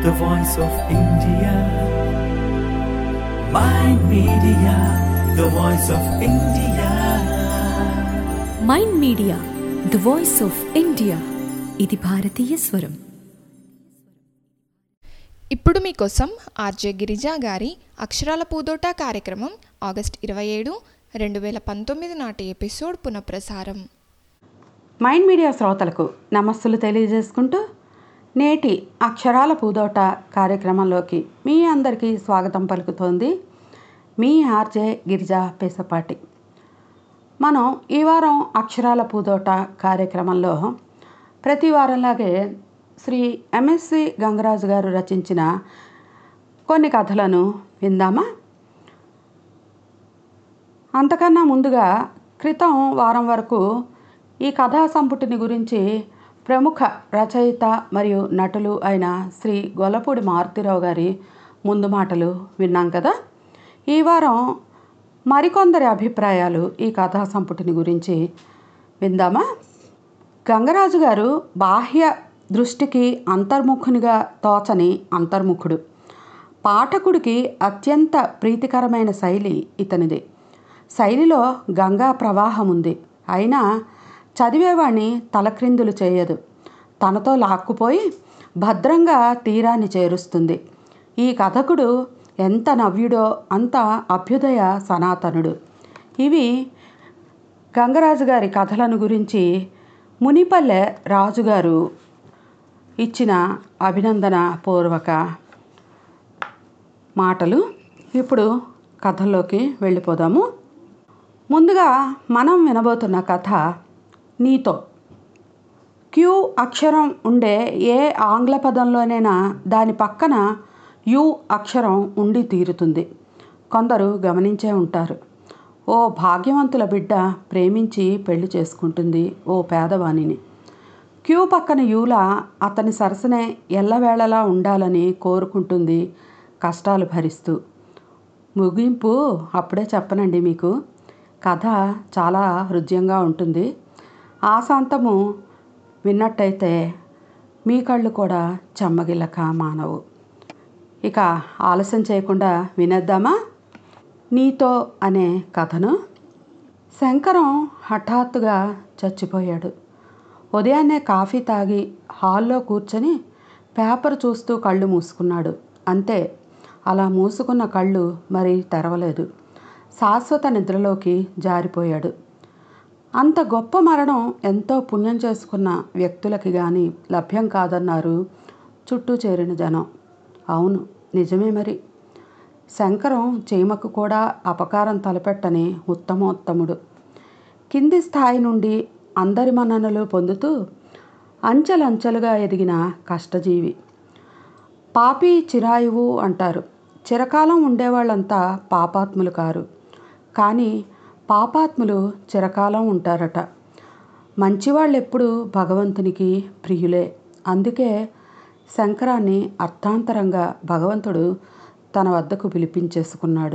the voice of India. Mind Media, the voice of India. Mind media the voice of India ఇది భారతీయ స్వరం ఇప్పుడు మీకోసం RJ Girija గారి అక్షరాల పూదోట కార్యక్రమం ఆగస్ట్ ఇరవై ఏడు రెండు వేల పంతొమ్మిది నాటి ఎపిసోడ్ పునఃప్రసారం మైండ్ మీడియా శ్రోతలకు నమస్సులు తెలియజేసుకుంటూ నేటి అక్షరాల పూదోట కార్యక్రమంలోకి మీ అందరికీ స్వాగతం పలుకుతోంది మీ ఆర్జే గిరిజా పేసపాటి మనం ఈ వారం అక్షరాల పూదోట కార్యక్రమంలో ప్రతి వారంలాగే శ్రీ ఎంఎస్సి గంగరాజు గారు రచించిన కొన్ని కథలను విందామా అంతకన్నా ముందుగా క్రితం వారం వరకు ఈ కథా సంపుటిని గురించి ప్రముఖ రచయిత మరియు నటులు అయిన శ్రీ గొల్లపూడి మారుతిరావు గారి ముందు మాటలు విన్నాం కదా ఈ వారం మరికొందరి అభిప్రాయాలు ఈ కథా సంపుటిని గురించి విందామా గంగరాజు గారు బాహ్య దృష్టికి అంతర్ముఖునిగా తోచని అంతర్ముఖుడు పాఠకుడికి అత్యంత ప్రీతికరమైన శైలి ఇతనిది శైలిలో గంగా ప్రవాహం ఉంది అయినా చదివేవాణ్ణి తలక్రిందులు చేయదు తనతో లాక్కుపోయి భద్రంగా తీరాన్ని చేరుస్తుంది ఈ కథకుడు ఎంత నవ్యుడో అంత అభ్యుదయ సనాతనుడు ఇవి గంగరాజు గారి కథలను గురించి మునిపల్లె రాజుగారు ఇచ్చిన అభినందన పూర్వక మాటలు ఇప్పుడు కథల్లోకి వెళ్ళిపోదాము ముందుగా మనం వినబోతున్న కథ నీతో క్యూ అక్షరం ఉండే ఏ ఆంగ్ల పదంలోనైనా దాని పక్కన యు అక్షరం ఉండి తీరుతుంది కొందరు గమనించే ఉంటారు ఓ భాగ్యవంతుల బిడ్డ ప్రేమించి పెళ్లి చేసుకుంటుంది ఓ పేదవాణిని క్యూ పక్కన యూలా అతని సరసనే ఎల్లవేళలా ఉండాలని కోరుకుంటుంది కష్టాలు భరిస్తూ ముగింపు అప్పుడే చెప్పనండి మీకు కథ చాలా హృదయంగా ఉంటుంది ఆశాంతము విన్నట్టయితే మీ కళ్ళు కూడా చెమ్మగిల్లక మానవు ఇక ఆలస్యం చేయకుండా వినేద్దామా నీతో అనే కథను శంకరం హఠాత్తుగా చచ్చిపోయాడు ఉదయాన్నే కాఫీ తాగి హాల్లో కూర్చొని పేపర్ చూస్తూ కళ్ళు మూసుకున్నాడు అంతే అలా మూసుకున్న కళ్ళు మరి తెరవలేదు శాశ్వత నిద్రలోకి జారిపోయాడు అంత గొప్ప మరణం ఎంతో పుణ్యం చేసుకున్న వ్యక్తులకి కానీ లభ్యం కాదన్నారు చుట్టూ చేరిన జనం అవును నిజమే మరి శంకరం చీమకు కూడా అపకారం తలపెట్టని ఉత్తమోత్తముడు కింది స్థాయి నుండి అందరి మన్ననలు పొందుతూ అంచెలంచెలుగా ఎదిగిన కష్టజీవి పాపి చిరాయువు అంటారు చిరకాలం ఉండేవాళ్ళంతా పాపాత్ములు కారు కానీ పాపాత్ములు చిరకాలం ఉంటారట మంచివాళ్ళు ఎప్పుడు భగవంతునికి ప్రియులే అందుకే శంకరాన్ని అర్థాంతరంగా భగవంతుడు తన వద్దకు పిలిపించేసుకున్నాడు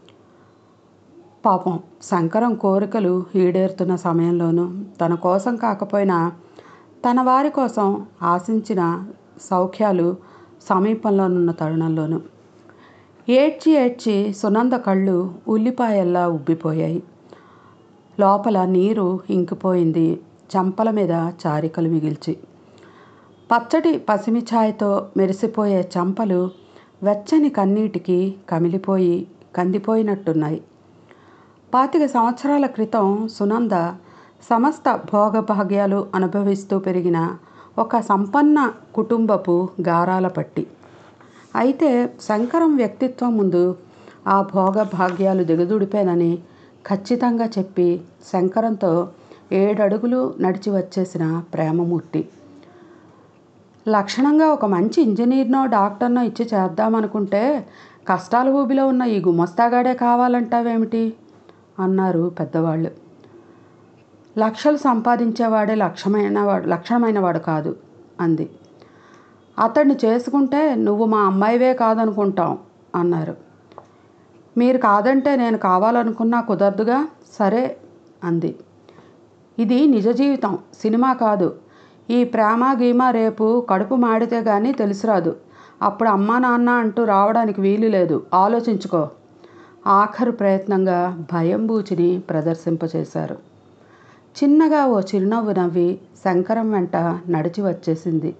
పాపం శంకరం కోరికలు ఈడేరుతున్న సమయంలోనూ తన కోసం కాకపోయినా తన వారి కోసం ఆశించిన సౌఖ్యాలు సమీపంలోనున్న తరుణంలోనూ ఏడ్చి ఏడ్చి సునంద కళ్ళు ఉల్లిపాయల్లా ఉబ్బిపోయాయి లోపల నీరు ఇంకిపోయింది చంపల మీద చారికలు మిగిల్చి పచ్చడి పసిమి ఛాయతో మెరిసిపోయే చంపలు వెచ్చని కన్నీటికి కమిలిపోయి కందిపోయినట్టున్నాయి పాతిక సంవత్సరాల క్రితం సునంద సమస్త భోగభాగ్యాలు అనుభవిస్తూ పెరిగిన ఒక సంపన్న కుటుంబపు గారాల పట్టి అయితే శంకరం వ్యక్తిత్వం ముందు ఆ భోగభాగ్యాలు దిగదుడిపేనని ఖచ్చితంగా చెప్పి శంకరంతో ఏడడుగులు నడిచి వచ్చేసిన ప్రేమమూర్తి లక్షణంగా ఒక మంచి ఇంజనీర్నో డాక్టర్నో ఇచ్చి చేద్దామనుకుంటే కష్టాల ఊబిలో ఉన్న ఈ గుమస్తాగాడే కావాలంటావేమిటి అన్నారు పెద్దవాళ్ళు లక్షలు సంపాదించేవాడే లక్ష్యమైన వాడు లక్షణమైన వాడు కాదు అంది అతన్ని చేసుకుంటే నువ్వు మా అమ్మాయివే కాదనుకుంటాం అన్నారు మీరు కాదంటే నేను కావాలనుకున్నా కుదరదుగా సరే అంది ఇది నిజ జీవితం సినిమా కాదు ఈ ప్రేమ గీమ రేపు కడుపు మాడితే కానీ తెలిసిరాదు అప్పుడు అమ్మా నాన్న అంటూ రావడానికి వీలు లేదు ఆలోచించుకో ఆఖరు ప్రయత్నంగా భయం బూచిని ప్రదర్శింపచేశారు చిన్నగా ఓ చిరునవ్వు నవ్వి శంకరం వెంట నడిచి వచ్చేసింది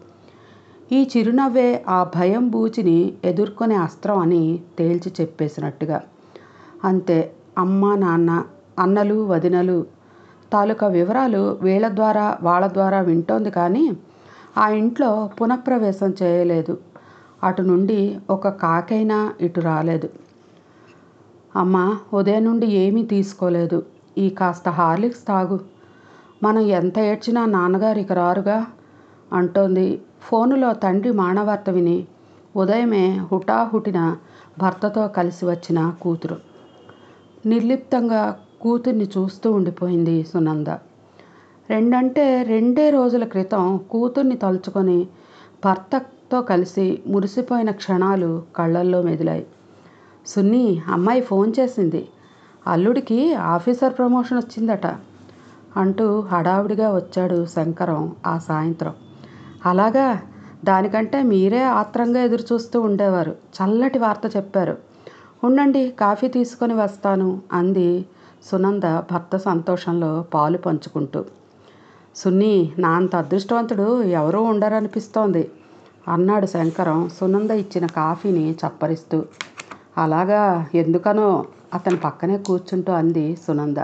ఈ చిరునవ్వే ఆ భయం బూచిని ఎదుర్కొనే అస్త్రం అని తేల్చి చెప్పేసినట్టుగా అంతే అమ్మ నాన్న అన్నలు వదినలు తాలూకా వివరాలు వీళ్ళ ద్వారా వాళ్ళ ద్వారా వింటోంది కానీ ఆ ఇంట్లో పునఃప్రవేశం చేయలేదు అటు నుండి ఒక కాకైనా ఇటు రాలేదు అమ్మ ఉదయం నుండి ఏమీ తీసుకోలేదు ఈ కాస్త హార్లిక్స్ తాగు మనం ఎంత ఏడ్చినా నాన్నగారు ఇక రారుగా అంటోంది ఫోనులో తండ్రి మానవార్త విని ఉదయమే హుటాహుటిన భర్తతో కలిసి వచ్చిన కూతురు నిర్లిప్తంగా కూతుర్ని చూస్తూ ఉండిపోయింది సునంద రెండంటే రెండే రోజుల క్రితం కూతుర్ని తలుచుకొని భర్తతో కలిసి మురిసిపోయిన క్షణాలు కళ్ళల్లో మెదిలాయి సున్ని అమ్మాయి ఫోన్ చేసింది అల్లుడికి ఆఫీసర్ ప్రమోషన్ వచ్చిందట అంటూ హడావుడిగా వచ్చాడు శంకరం ఆ సాయంత్రం అలాగా దానికంటే మీరే ఆత్రంగా ఎదురు చూస్తూ ఉండేవారు చల్లటి వార్త చెప్పారు ఉండండి కాఫీ తీసుకొని వస్తాను అంది సునంద భర్త సంతోషంలో పాలు పంచుకుంటూ సున్ని నా అంత అదృష్టవంతుడు ఎవరూ ఉండరనిపిస్తోంది అన్నాడు శంకరం సునంద ఇచ్చిన కాఫీని చప్పరిస్తూ అలాగా ఎందుకనో అతని పక్కనే కూర్చుంటూ అంది సునంద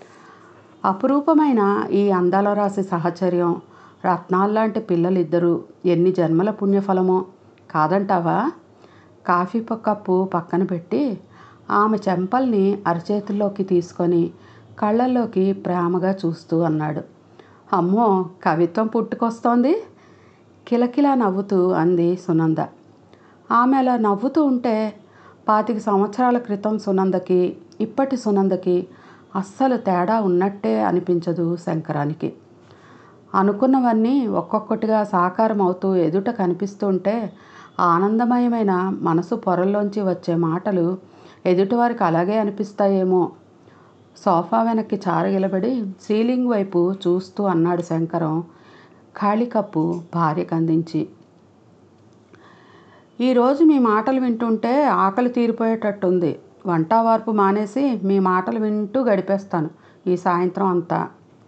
అపురూపమైన ఈ అందాల రాశి సహచర్యం రత్నాల్లాంటి పిల్లలిద్దరూ ఎన్ని జన్మల పుణ్యఫలమో కాదంటావా కాఫీ ప- కప్పు పక్కన పెట్టి ఆమె చెంపల్ని అరచేతుల్లోకి తీసుకొని కళ్ళల్లోకి ప్రేమగా చూస్తూ అన్నాడు అమ్మో కవిత్వం పుట్టుకొస్తోంది కిలకిలా నవ్వుతూ అంది సునంద ఆమె అలా నవ్వుతూ ఉంటే పాతిక సంవత్సరాల క్రితం సునందకి ఇప్పటి సునందకి అస్సలు తేడా ఉన్నట్టే అనిపించదు శంకరానికి అనుకున్నవన్నీ ఒక్కొక్కటిగా సాకారం అవుతూ ఎదుట కనిపిస్తుంటే ఆనందమయమైన మనసు పొరల్లోంచి వచ్చే మాటలు ఎదుటివారికి అలాగే అనిపిస్తాయేమో సోఫా వెనక్కి చారగిలబడి సీలింగ్ వైపు చూస్తూ అన్నాడు శంకరం ఖాళీ కప్పు భార్యకు అందించి ఈరోజు మీ మాటలు వింటుంటే ఆకలి తీరిపోయేటట్టుంది వంట వార్పు మానేసి మీ మాటలు వింటూ గడిపేస్తాను ఈ సాయంత్రం అంతా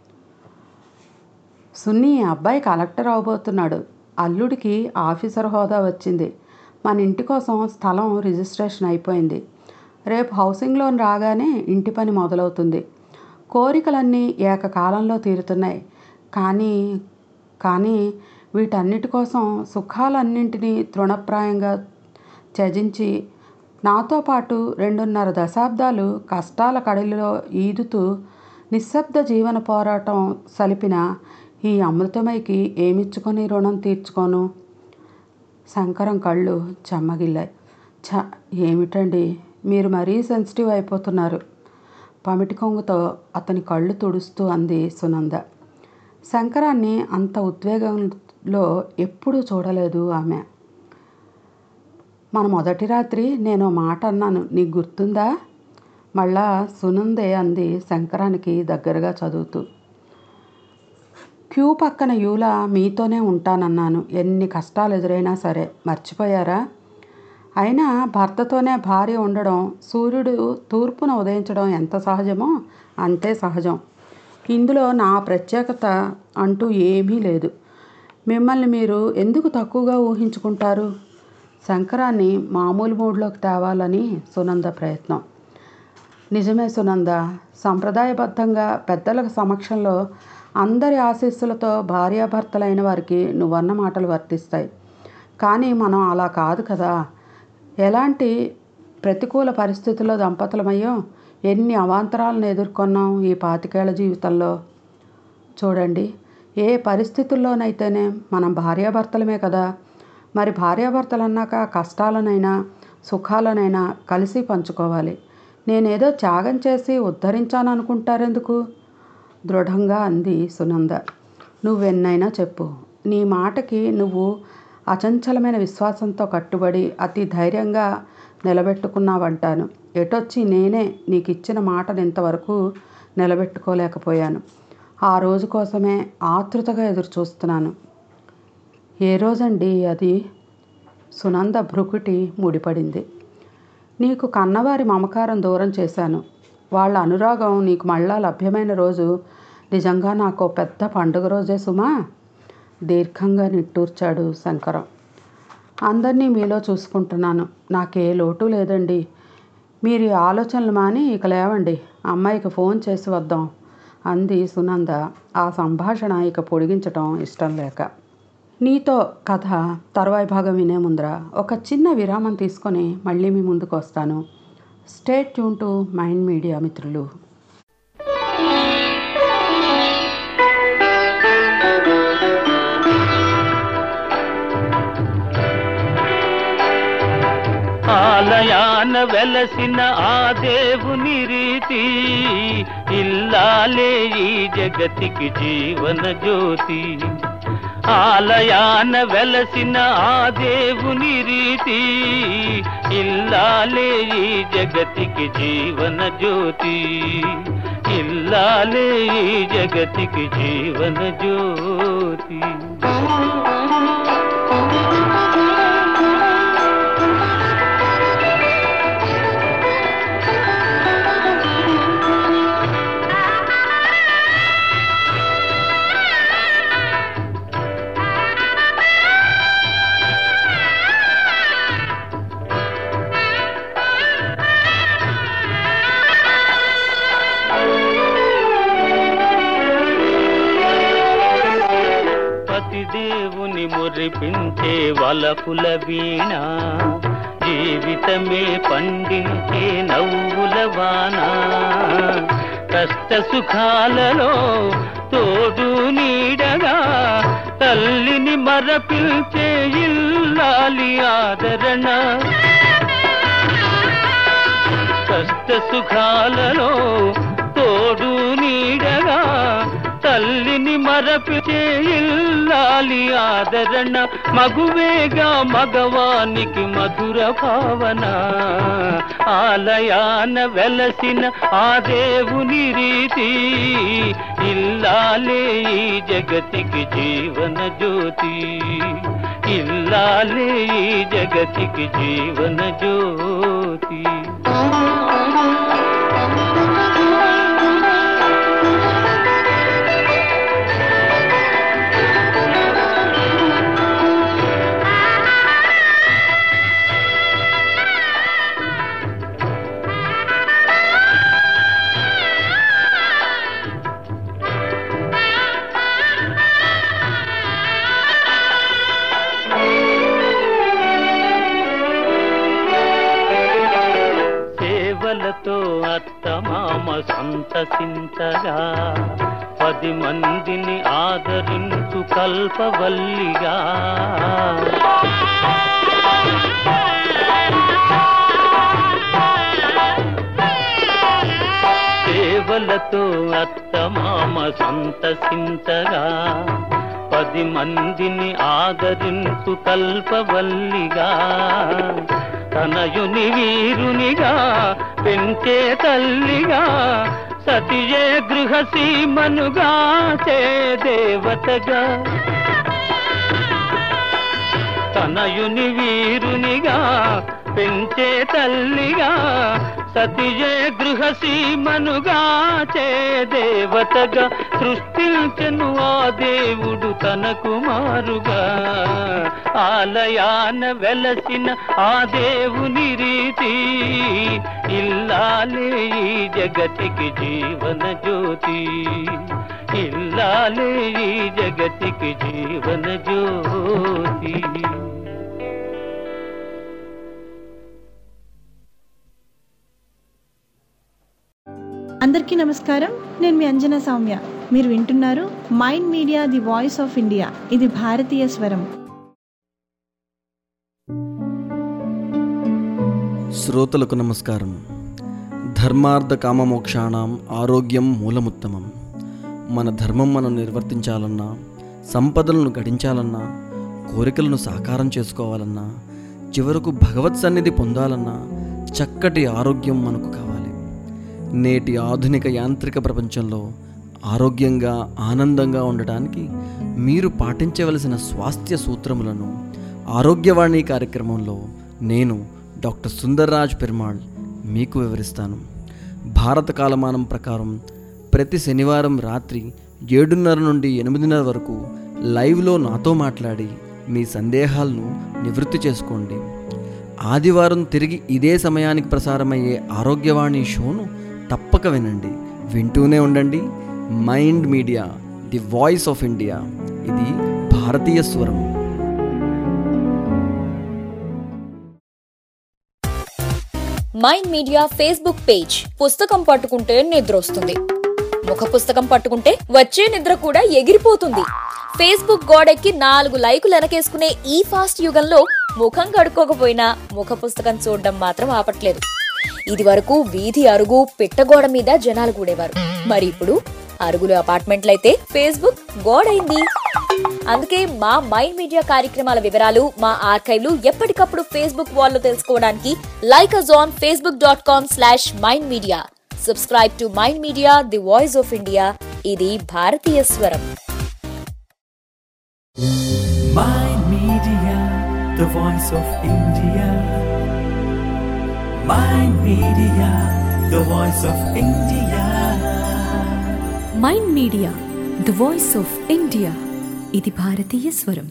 సున్ని అబ్బాయి కలెక్టర్ అవబోతున్నాడు అల్లుడికి ఆఫీసర్ హోదా వచ్చింది మన ఇంటి కోసం స్థలం రిజిస్ట్రేషన్ అయిపోయింది రేపు హౌసింగ్ లోన్ రాగానే ఇంటి పని మొదలవుతుంది కోరికలన్నీ ఏకకాలంలో తీరుతున్నాయి కానీ కానీ వీటన్నిటి కోసం సుఖాలన్నింటినీ తృణప్రాయంగా త్యజించి నాతో పాటు రెండున్నర దశాబ్దాలు కష్టాల కడలిలో ఈదుతూ నిశ్శబ్ద జీవన పోరాటం సలిపిన ఈ అమృతమైకి ఏమిచ్చుకొని రుణం తీర్చుకోను శంకరం కళ్ళు చెమ్మగిల్లాయి ఛ ఏమిటండి మీరు మరీ సెన్సిటివ్ అయిపోతున్నారు పమిటి కొంగుతో అతని కళ్ళు తుడుస్తూ అంది సునంద శంకరాన్ని అంత ఉద్వేగంలో ఎప్పుడూ చూడలేదు ఆమె మన మొదటి రాత్రి నేను ఓ మాట అన్నాను నీకు గుర్తుందా మళ్ళా సునందే అంది శంకరానికి దగ్గరగా చదువుతూ క్యూ పక్కన యూలా మీతోనే ఉంటానన్నాను ఎన్ని కష్టాలు ఎదురైనా సరే మర్చిపోయారా అయినా భర్తతోనే భార్య ఉండడం సూర్యుడు తూర్పున ఉదయించడం ఎంత సహజమో అంతే సహజం ఇందులో నా ప్రత్యేకత అంటూ ఏమీ లేదు మిమ్మల్ని మీరు ఎందుకు తక్కువగా ఊహించుకుంటారు శంకరాన్ని మామూలు మూడ్లోకి తేవాలని సునంద ప్రయత్నం నిజమే సునంద సంప్రదాయబద్ధంగా పెద్దల సమక్షంలో అందరి ఆశీస్సులతో భార్యాభర్తలైన వారికి నువ్వన్న మాటలు వర్తిస్తాయి కానీ మనం అలా కాదు కదా ఎలాంటి ప్రతికూల పరిస్థితుల్లో దంపతులమయ్యో ఎన్ని అవాంతరాలను ఎదుర్కొన్నాం ఈ పాతికేళ్ల జీవితంలో చూడండి ఏ పరిస్థితుల్లోనైతేనే మనం భార్యాభర్తలమే కదా మరి భార్యాభర్తలు అన్నాక కష్టాలనైనా సుఖాలనైనా కలిసి పంచుకోవాలి నేనేదో త్యాగం చేసి ఉద్ధరించాను అనుకుంటారెందుకు దృఢంగా అంది సునంద నువ్వెన్నైనా చెప్పు నీ మాటకి నువ్వు అచంచలమైన విశ్వాసంతో కట్టుబడి అతి ధైర్యంగా నిలబెట్టుకున్నావంటాను ఎటొచ్చి నేనే నీకు ఇచ్చిన మాటను ఇంతవరకు నిలబెట్టుకోలేకపోయాను ఆ రోజు కోసమే ఆతృతగా ఎదురు చూస్తున్నాను ఏ రోజండి అది సునంద భ్రుకుటి ముడిపడింది నీకు కన్నవారి మమకారం దూరం చేశాను వాళ్ళ అనురాగం నీకు మళ్ళా లభ్యమైన రోజు నిజంగా నాకు ఓ పెద్ద పండుగ రోజే సుమా దీర్ఘంగా నిట్టూర్చాడు శంకరం అందరినీ మీలో చూసుకుంటున్నాను నాకే లోటు లేదండి మీరు ఈ ఆలోచనలు మాని ఇక లేవండి అమ్మాయికి ఫోన్ చేసి వద్దాం అంది సునంద ఆ సంభాషణ ఇక పొడిగించటం ఇష్టం లేక నీతో కథ తర్వాయి భాగం వినే ముందర ఒక చిన్న విరామం తీసుకొని మళ్ళీ మీ ముందుకు వస్తాను stay tune to mind Media మిత్రులు ఆలయాన వెలసిన ఆ దేవుని రీతి ఇల్లాలే ఈ జగతికి జీవన జ్యోతి ఆలయాన వెలసిన ఆ దేవుని రీతి ఇల్లాలే ఈ జగతికి జీవన జ్యోతి ఇల్లాలే ఈ జగతికి జీవన జ్యోతి పతిదేవుని మురిపించే వలపుల వీణ జీవితమే పండించే నవ్వుల వాన కష్ట సుఖాలలో తోడు నీడగా తల్లిని మరపిల్చే ఇల్లాలి ఆదరణ కష్ట సుఖాలలో తోడు నీడగా తల్లిని మరపిచే ఇల్లాలి ఆదరణ మగువేగా మగవానికి మధుర భావన ఆలయాన వెలసిన ఆ దేవుని రీతి ఇల్లాలే ఈ జగతికి జీవన జ్యోతి ఇల్లాలే ఈ జగతికి జీవన జ్యోతి సేవలతో అత్తమామ సంతసించగా పది మందిని ఆదరించు కల్పవల్లిగా సేవలతో అత్తమామ సంతసించగా పది మందిని ఆదరించు కల్పవల్లిగా తనయుని వీరునిగా పెంచే తల్లిగా సతియే గృహసీమనుగా చే దేవతగా తనయుని వీరునిగా పెంచే తల్లిగా సతియే గృహసీమనుగా చే దేవతగా సృష్టించను ఆ దేవుడు తన కుమారుగా ఆలయాన వెలసిన ఆ దేవుని రీతి ఇల్లాలే ఈ జగతికి జీవన జ్యోతి ఇల్లాలే ఈ జగతికి జీవన జ్యోతి అందరికీ నమస్కారం నేను మీ అంజనా సౌమ్య మీరు వింటున్నారు mind media the voice of India ఇది భారతీయ స్వరం శ్రోతలకు నమస్కారం ధర్మార్థ కామమోక్షాణం ఆరోగ్యం మూలముత్తమం మన ధర్మం మనం నిర్వర్తించాలన్నా సంపదలను గడించాలన్నా కోరికలను సాకారం చేసుకోవాలన్నా చివరకు భగవత్ సన్నిధి పొందాలన్నా చక్కటి ఆరోగ్యం మనకు కావాలి నేటి ఆధునిక యాంత్రిక ప్రపంచంలో ఆరోగ్యంగా ఆనందంగా ఉండటానికి మీరు పాటించవలసిన స్వాస్థ్య సూత్రములను ఆరోగ్యవాణి కార్యక్రమంలో నేను డాక్టర్ సుందర్రాజ్ పెరుమాళ్ మీకు వివరిస్తాను భారత కాలమానం ప్రకారం ప్రతి శనివారం రాత్రి ఏడున్నర నుండి ఎనిమిదిన్నర వరకు లైవ్లో నాతో మాట్లాడి మీ సందేహాలను నివృత్తి చేసుకోండి ఆదివారం తిరిగి ఇదే సమయానికి ప్రసారమయ్యే ఆరోగ్యవాణి షోను తప్పక వినండి వింటూనే ఉండండి mind media the voice of India ఇది భారతీయ స్వరం మైండ్ మీడియా ఫేస్బుక్ పేజ్ పుస్తకం పట్టుకుంటే నిద్ర వస్తుంది ముఖ పుస్తకం పట్టుకుంటే వచ్చే నిద్ర కూడా ఎగిరిపోతుంది ఫేస్బుక్ గోడెక్కి నాలుగు లైకులు వెనకేసుకునే ఈ ఫాస్ట్ యుగంలో ముఖం కడుక్కోకపోయినా ముఖ పుస్తకం చూడడం మాత్రం ఆపట్లేదు ఇది వరకు వీధి అరుగు పిట్టగోడ మీద జనాలు కూడేవారు మరి ఇప్పుడు అరుగులు అపార్ట్మెంట్లయితే ఫేస్బుక్ గోడైంది అందుకే మా మైండ్ మీడియా కార్యక్రమాల వివరాలు మా ఆర్కైవ్లు ఎప్పటికప్పుడు ఫేస్బుక్ వాల్లో తెలుసుకోవడానికి like us on Facebook dot com slash Mind Media subscribe to mind media the voice of India ఇది భారతీయ స్వరం Mind Media, the voice of India. Mind Media, the voice of India. Mind media the voice of India ఇది భారతీయ స్వరం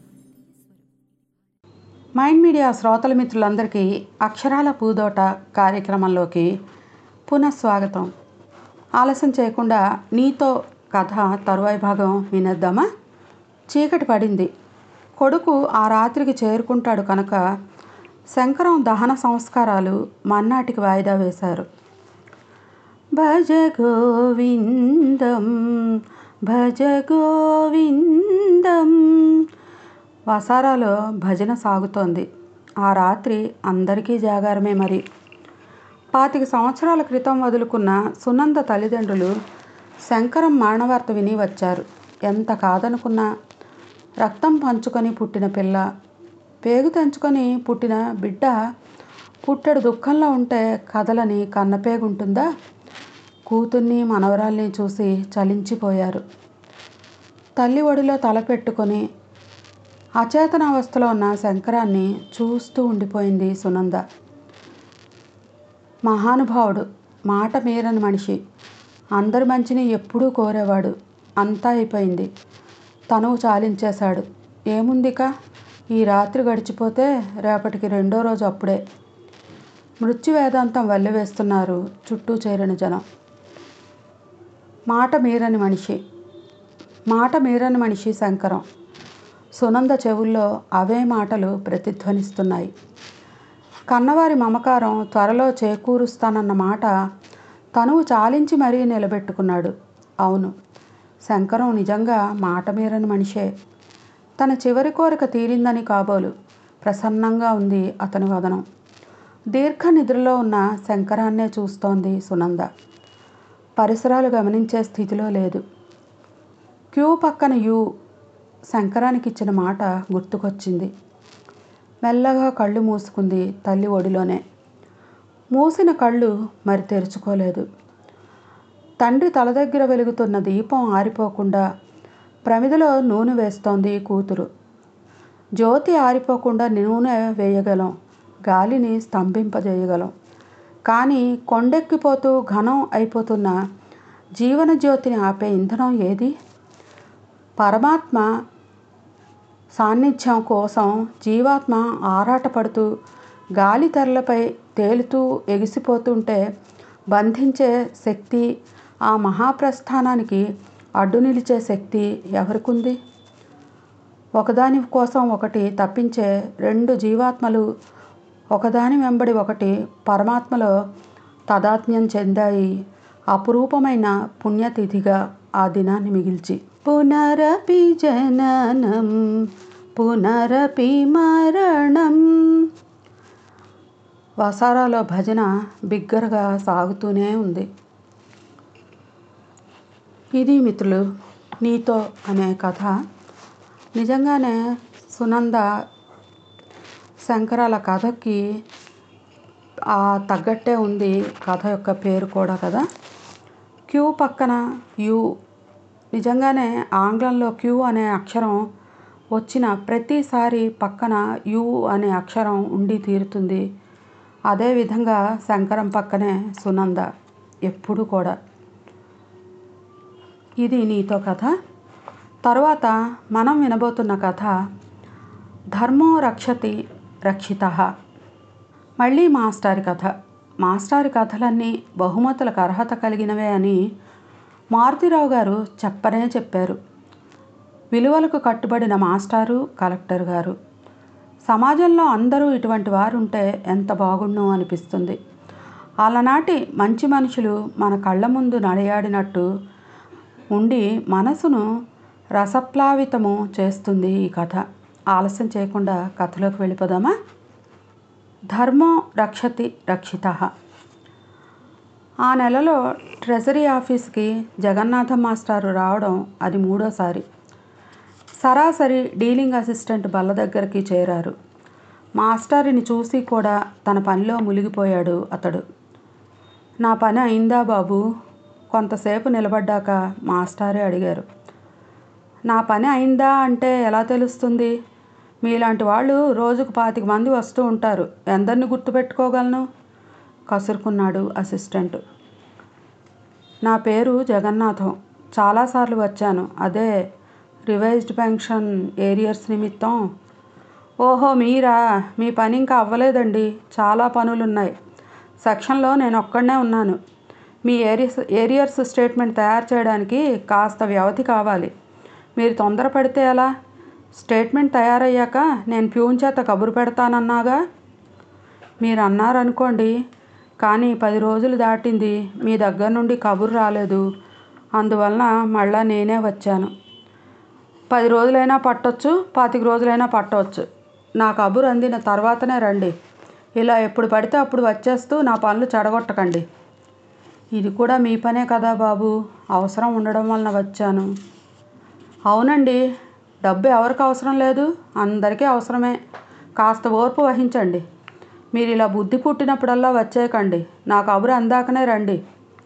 mind media శ్రోతల మిత్రులందరికీ అక్షరాల పూదోట కార్యక్రమంలోకి పునఃస్వాగతం ఆలస్యం చేయకుండా నీతో కథ తరువాయి భాగం వినేద్దామా చీకటి పడింది కొడుకు ఆ రాత్రికి చేరుకుంటాడు కనుక శంకరం దహన సంస్కారాలు మన్నాటికి వాయిదా వేశారు భజ గోవిందం భజ గోవిందం వసారాలో భజన సాగుతోంది ఆ రాత్రి అందరికీ జాగారమే మరి పాతిక సంవత్సరాల క్రితం వదులుకున్న సునంద తల్లిదండ్రులు శంకరం మరణవార్త విని వచ్చారు ఎంత కాదనుకున్నా రక్తం పంచుకొని పుట్టిన పిల్ల పేగు తెంచుకొని పుట్టిన బిడ్డ పుట్టెడు దుఃఖంలో ఉంటే కదలని కన్నపేగుంటుందా కూతుర్ని మనవరాల్ని చూసి చలించిపోయారు తల్లి ఒడిలో తల పెట్టుకొని అచేతనావస్థలో ఉన్న శంకరాన్ని చూస్తూ ఉండిపోయింది సునంద మహానుభావుడు మాట మీరని మనిషి అందరి మంచిని ఎప్పుడూ కోరేవాడు అంతా అయిపోయింది తనువు చాలించేశాడు ఏముందిక ఈ రాత్రి గడిచిపోతే రేపటికి రెండో రోజు అప్పుడే మృత్యు వేదాంతం వల్లివేస్తున్నారు చుట్టూ చేరిన జనం మాట మీరని మనిషి మాట మీరని మనిషి శంకరం సునంద చెవుల్లో అవే మాటలు ప్రతిధ్వనిస్తున్నాయి కన్నవారి మమకారం త్వరలో చేకూరుస్తానన్న మాట తనువు చాలించి మరీ నిలబెట్టుకున్నాడు అవును శంకరం నిజంగా మాట మీరని మనిషే తన చివరి కోరిక తీరిందని కాబోలు ప్రసన్నంగా ఉంది అతని వదనం దీర్ఘ నిద్రలో ఉన్న శంకరాన్నే చూస్తోంది సునంద పరిసరాలు గమనించే స్థితిలో లేదు క్యూ పక్కన యూ శంకరానికి ఇచ్చిన మాట గుర్తుకొచ్చింది మెల్లగా కళ్ళు మూసుకుంది తల్లి ఒడిలోనే మూసిన కళ్ళు మరి తెరుచుకోలేదు తండ్రి తల దగ్గర వెలుగుతున్న దీపం ఆరిపోకుండా ప్రమిదలో నూనె వేస్తోంది కూతురు జ్యోతి ఆరిపోకుండా నూనె వేయగలం గాలిని స్తంభింపజేయగలం కానీ కొండెక్కిపోతూ ఘనం అయిపోతున్న జీవన జ్యోతిని ఆపే ఇంధనం ఏది పరమాత్మ సాన్నిధ్యం కోసం జీవాత్మ ఆరాటపడుతూ గాలి తెరలపై తేలుతూ ఎగిసిపోతుంటే బంధించే శక్తి ఆ మహాప్రస్థానానికి అడ్డు నిలిచే శక్తి ఎవరికుంది ఒకదాని కోసం ఒకటి తప్పించే రెండు జీవాత్మలు ఒకదాని వెంబడి ఒకటి పరమాత్మలో తదాత్మ్యం చెందాయి అపురూపమైన పుణ్యతిథిగా ఆ దినాన్ని మిగిల్చి పునరపి జననం పునరపి మరణం వసారాలో భజన బిగ్గరగా సాగుతూనే ఉంది ఇది మిత్రులు నీతో అనే కథ నిజంగానే సునంద శంకరాల కథకి ఆ తగ్గట్టే ఉంది కథ యొక్క పేరు కూడా కదా క్యూ పక్కన యు నిజంగానే ఆంగ్లంలో క్యూ అనే అక్షరం వచ్చిన ప్రతిసారి పక్కన యు అనే అక్షరం ఉండి తీరుతుంది అదేవిధంగా శంకరం పక్కనే సునంద ఎప్పుడు కూడా ఇది నీతో కథ తరువాత మనం వినబోతున్న కథ ధర్మో రక్షతి రక్షిత మళ్ళీ మాస్టారి కథ మాస్టారి కథలన్నీ బహుమతులకు అర్హత కలిగినవే అని మారుతిరావు గారు చెప్పనే చెప్పారు విలువలకు కట్టుబడిన మాస్టారు కలెక్టర్ గారు సమాజంలో అందరూ ఇటువంటి వారు ఉంటే ఎంత బాగుండు అనిపిస్తుంది అలనాటి మంచి మనుషులు మన కళ్ళ ముందు నడయాడినట్టు ఉండి మనసును రసప్లావితము చేస్తుంది ఈ కథ ఆలస్యం చేయకుండా కథలోకి వెళ్ళిపోదామా ధర్మో రక్షతి రక్షిత ఆ నెలలో ట్రెజరీ ఆఫీస్కి జగన్నాథ మాస్టారు రావడం అది మూడోసారి సరాసరి డీలింగ్ అసిస్టెంట్ బల్ల దగ్గరికి చేరారు మాస్టారిని చూసి కూడా తన పనిలో మునిగిపోయాడు అతడు నా పని అయిందా బాబు కొంతసేపు నిలబడ్డాక మాస్టారే అడిగారు నా పని అయిందా అంటే ఎలా తెలుస్తుంది మీలాంటి వాళ్ళు రోజుకు పాతిక మంది వస్తూ ఉంటారు ఎందరిని గుర్తుపెట్టుకోగలను కసురుకున్నాడు అసిస్టెంట్ నా పేరు జగన్నాథం చాలాసార్లు వచ్చాను అదే రివైజ్డ్ పెన్షన్ ఏరియర్స్ నిమిత్తం ఓహో మీరా మీ పని ఇంకా అవ్వలేదండి చాలా పనులున్నాయి సెక్షన్లో నేను ఒక్కడనే ఉన్నాను మీ ఏరియర్స్ ఏరియర్స్ స్టేట్మెంట్ తయారు చేయడానికి కాస్త వ్యవధి కావాలి మీరు తొందరపడితే ఎలా స్టేట్మెంట్ తయారయ్యాక నేను ప్యూన్ చేత కబురు పెడతానన్నాగా మీరు అన్నారనుకోండి కానీ పది రోజులు దాటింది మీ దగ్గర నుండి కబురు రాలేదు అందువలన మళ్ళా నేనే వచ్చాను పది రోజులైనా పట్టొచ్చు పాతిక రోజులైనా పట్టవచ్చు నా కబురు అందిన తర్వాతనే రండి ఇలా ఎప్పుడు పడితే అప్పుడు వచ్చేస్తూ నా పనులు చెడగొట్టకండి ఇది కూడా మీ పనే కదా బాబు అవసరం ఉండడం వలన వచ్చాను అవునండి డబ్బు ఎవరికి అవసరం లేదు అందరికీ అవసరమే కాస్త ఓర్పు వహించండి మీరు ఇలా బుద్ధి పుట్టినప్పుడల్లా వచ్చేయకండి నా కబురు అందాకనే రండి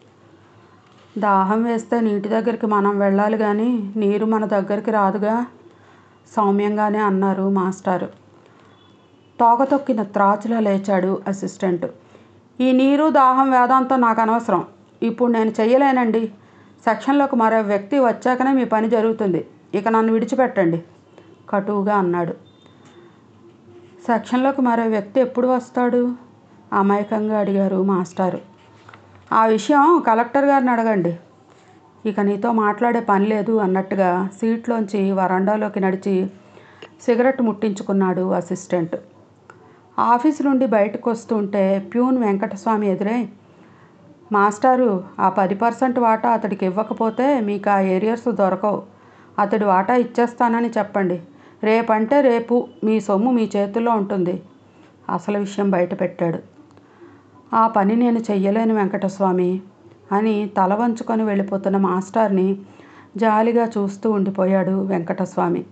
దాహం వేస్తే నీటి దగ్గరికి మనం వెళ్ళాలి కానీ నీరు మన దగ్గరికి రాదుగా సౌమ్యంగానే అన్నారు మాస్టారు తోక తొక్కిన త్రాచులా లేచాడు అసిస్టెంట్ ఈ నీరు దాహం వేదాంతం నాకు అనవసరం ఇప్పుడు నేను చెయ్యలేనండి సెక్షన్లోకి మరో వ్యక్తి వచ్చాకనే మీ పని జరుగుతుంది ఇక నన్ను విడిచిపెట్టండి కటువుగా అన్నాడు సెక్షన్లోకి మరో వ్యక్తి ఎప్పుడు వస్తాడు అమాయకంగా అడిగారు మాస్టారు ఆ విషయం కలెక్టర్ గారిని అడగండి ఇక నీతో మాట్లాడే పని లేదు అన్నట్టుగా సీట్లోంచి వరండాలోకి నడిచి సిగరెట్ ముట్టించుకున్నాడు అసిస్టెంట్ ఆఫీస్ నుండి బయటకు వస్తుంటే ప్యూన్ వెంకటస్వామి ఎదురై మాస్టారు ఆ పది పర్సెంట్ వాటా అతడికి ఇవ్వకపోతే మీకు ఆ ఏరియర్స్ దొరకవు అతడి వాటా ఇచ్చేస్తానని చెప్పండి రేపంటే రేపు మీ సొమ్ము మీ చేతుల్లో ఉంటుంది అసలు విషయం బయట పెట్టాడు ఆ పని నేను చెయ్యలేను వెంకటస్వామి అని తల వంచుకొని వెళ్ళిపోతున్న మాస్టార్ని జాలిగా చూస్తూ ఉండిపోయాడు వెంకటస్వామి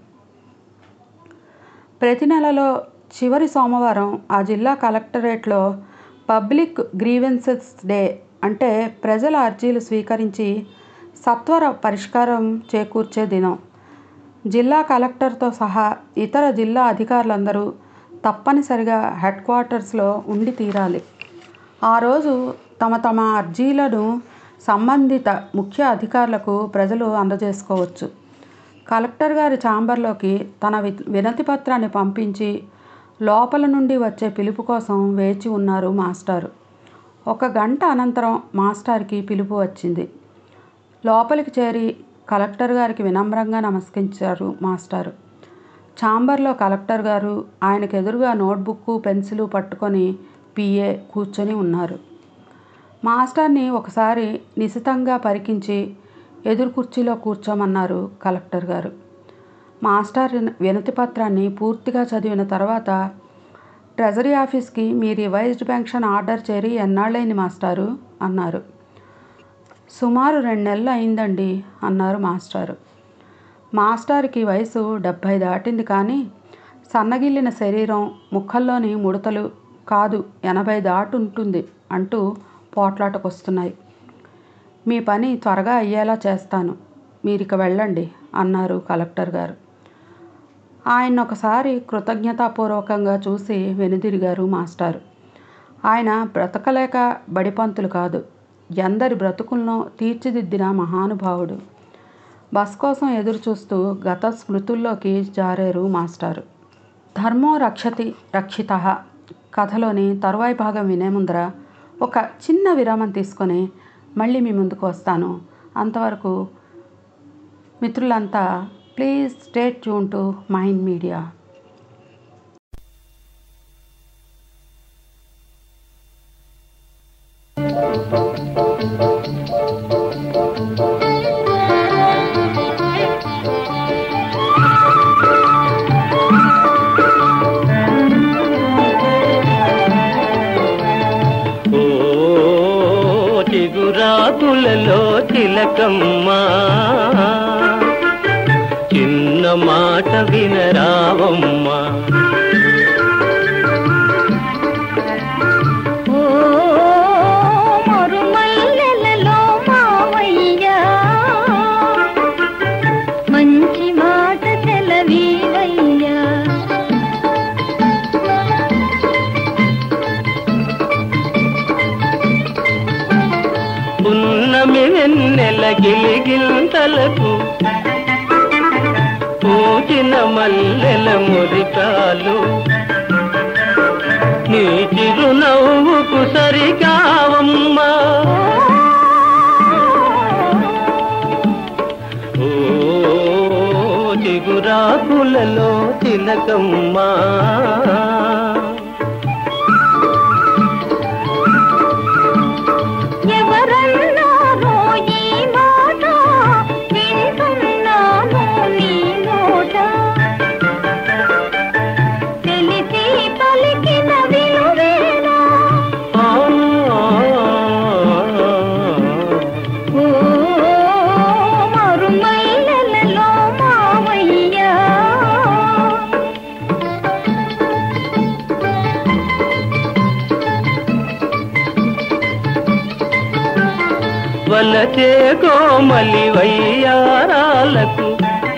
ప్రతి నెలలో చివరి సోమవారం ఆ జిల్లా కలెక్టరేట్లో పబ్లిక్ గ్రీవెన్సెస్ డే అంటే ప్రజల అర్జీలు స్వీకరించి సత్వర పరిష్కారం చేకూర్చే దినం జిల్లా కలెక్టర్తో సహా ఇతర జిల్లా అధికారులందరూ తప్పనిసరిగా హెడ్ క్వార్టర్స్లో ఉండి తీరాలి ఆ రోజు తమ తమ అర్జీలను సంబంధిత ముఖ్య అధికారులకు ప్రజలు అందజేసుకోవచ్చు కలెక్టర్ గారి ఛాంబర్లోకి తన వి వినతి పత్రాన్ని పంపించి లోపల నుండి వచ్చే పిలుపు కోసం వేచి ఉన్నారు మాస్టారు ఒక గంట అనంతరం మాస్టార్కి పిలుపు వచ్చింది లోపలికి చేరి కలెక్టర్ గారికి వినమ్రంగా నమస్కరించారు మాస్టారు ఛాంబర్లో కలెక్టర్ గారు ఆయనకు ఎదురుగా నోట్బుక్ పెన్సిలు పట్టుకొని పిఏ కూర్చొని ఉన్నారు మాస్టర్ని ఒకసారి నిశితంగా పరికించి ఎదురు కుర్చీలో కూర్చోమన్నారు కలెక్టర్ గారు మాస్టర్ వినతి పత్రాన్ని పూర్తిగా చదివిన తర్వాత ట్రెజరీ ఆఫీస్కి మీ రివైజ్డ్ పెన్షన్ ఆర్డర్ చేరి ఎన్నాళ్ళైంది మాస్టారు అన్నారు సుమారు రెండు నెలలు అయిందండి అన్నారు మాస్టారు మాస్టార్కి వయసు డెబ్భై దాటింది కానీ సన్నగిల్లిన శరీరం ముఖంలోని ముడతలు కాదు ఎనభై దాటుంటుంది అంటూ పోట్లాటకొస్తున్నాయి మీ పని త్వరగా అయ్యేలా చేస్తాను మీరిక వెళ్ళండి అన్నారు కలెక్టర్ గారు ఆయన ఒకసారి కృతజ్ఞతాపూర్వకంగా చూసి వెనుదిరిగారు మాస్టారు ఆయన బ్రతకలేక బడిపంతులు కాదు ఎందరి బ్రతుకులను తీర్చిదిద్దిన మహానుభావుడు బస్ కోసం ఎదురు చూస్తూ గత స్మృతుల్లోకి జారారు మాస్టారు ధర్మో రక్షతి రక్షిత కథలోని తరువాయి భాగం వినే ముందర ఒక చిన్న విరామం తీసుకొని మళ్ళీ మీ ముందుకు వస్తాను అంతవరకు మిత్రులంతా please stay tune to mind Media ఓ చిగురాకులలో తిలకమ్మా చిన్న మాట వినరావమ్మా ఓ మరుమల్లెలలో మావయ్యా మంచి మాట తెలవీవయ్యా పున్నమి వెన్నెల గిలిగింతలకు పూచిన మల్లెల మురికాలు నీ చిరునవ్వుకు సరికావమ్మా ఓ చిగురాకులలో తిలకమ్మా ఎవరన్నారో ఈ మాట వింటున్నాను నీ నోట తెలిసి పలికిన విలువేనా ఆ ఓ మరుమల్లెలలో మావయ్యా వలచే కోమలి వయ్యారాలకు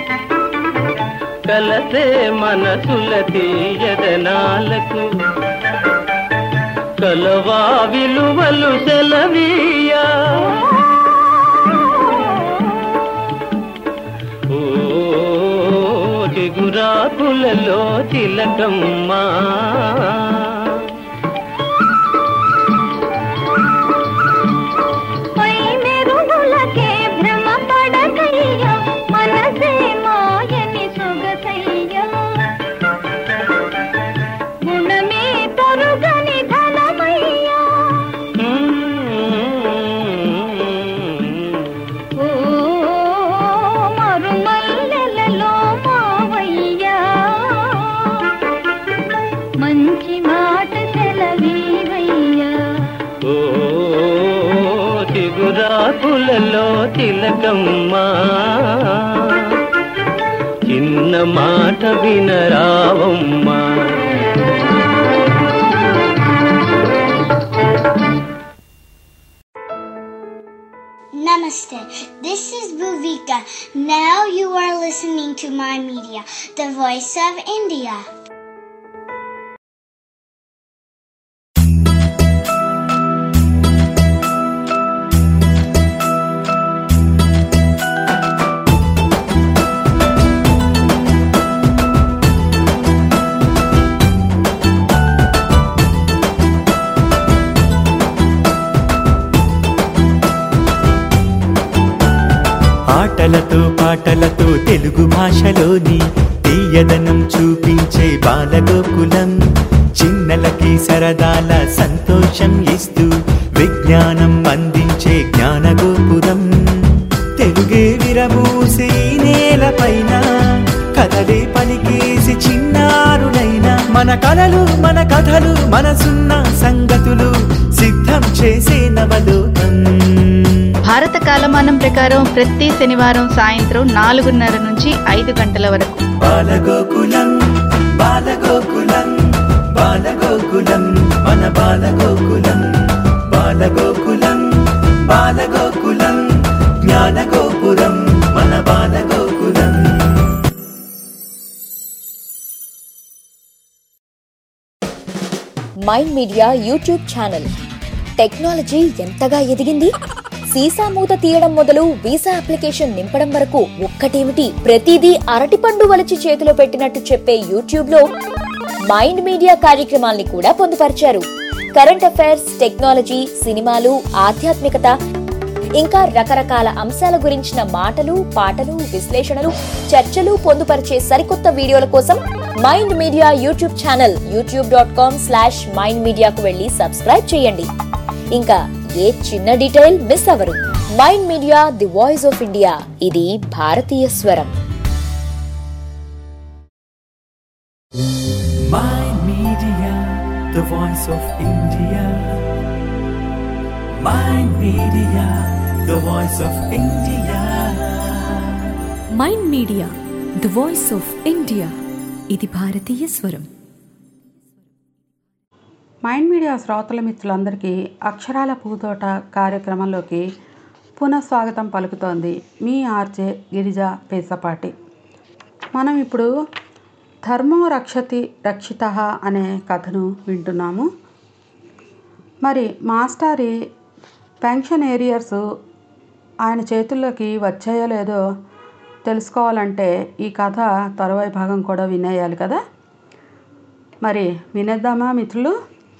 కలసే మనసుల తీయదనాలకు కలవా విలువలు సెలవీయా ఓ చిగురాకులలో తిలకమ్మా పై మెరుగులకే భ్రమ పడకయ్యా మనసే మాయని సొగసయ్యా గుణమే తరుగని ధనమయ్యా ఓ మరుమల్లెలలో మావయ్యా మంచి మాట సెలవీవయ్యా ఓ చిగురాకులలో తిలకమ్మా చిన్న మాట వినరావమ్మా Namaste. This is Bhuvika. Now you are listening to my media, the voice of India. ఆటలతో పాటలతో తెలుగు భాషలోని తీయదనం చూపించే బాలగోకులం చిన్నలకి సరదాల సంతోషం ఇస్తూ విజ్ఞానం అందించే జ్ఞానగోపురం తెలుగే విరబూసి ఈ నేలపైన కథలే పలికేసి చిన్నారులైన మన కలలు మన కథలు మనసున్న సంగతులు సిద్ధం చేసే నవలోకం భారత కాలమానం ప్రకారం ప్రతి శనివారం సాయంత్రం నాలుగున్నర నుంచి ఐదు గంటల వరకు బాలగోకులం బాలగోకులం బాలగోకులం మన బాలగోకులం బాలగోకులం బాలగోకులం జ్ఞానగోపురం మన Balagokulam Mind Media YouTube channel technology ఎంతగా ఎదిగింది సీసా మూత తీయడం మొదలు వీసా అప్లికేషన్ నింపడం వరకు ఒక్కటేమిటి ప్రతిదీ అరటిపండు వలిచి చేతిలో పెట్టినట్టు చెప్పే యూట్యూబ్ లో మైండ్ మీడియా కార్యక్రమాల్ని కూడా పొందుపరిచారు కరెంట్ అఫైర్స్ టెక్నాలజీ సినిమాలు ఆధ్యాత్మికత ఇంకా రకరకాల అంశాల గురించిన మాటలు పాటలు విశ్లేషణలు చర్చలు పొందుపరిచే సరికొత్త వీడియోల కోసం Mind Media YouTube channel YouTube dot com slash Mind మీడియాకు వెళ్ళి సబ్స్క్రైబ్ చేయండి ఇంకా ఏ చిన్న డీటెయిల్ మిస్ అవ్వరు Mind media the voice of India ఇది భారతీయ స్వరం Mind Media, the voice of India. Mind Media, the voice of India. Mind media the voice of India ఇది భారతీయ స్వరం మైండ్ మీడియా శ్రోతల మిత్రులందరికీ అక్షరాల పూతోట కార్యక్రమంలోకి పునఃస్వాగతం పలుకుతోంది మీ ఆర్జే గిరిజ పేసపాటి మనం ఇప్పుడు ధర్మో రక్షతి రక్షిత అనే కథను వింటున్నాము మరి మాస్టారి పెన్షన్ ఏరియర్స్ ఆయన చేతుల్లోకి వచ్చాయో లేదో తెలుసుకోవాలంటే ఈ కథ తరువాయి భాగం కూడా వినేయాలి కదా మరి వినేద్దామా మిత్రులు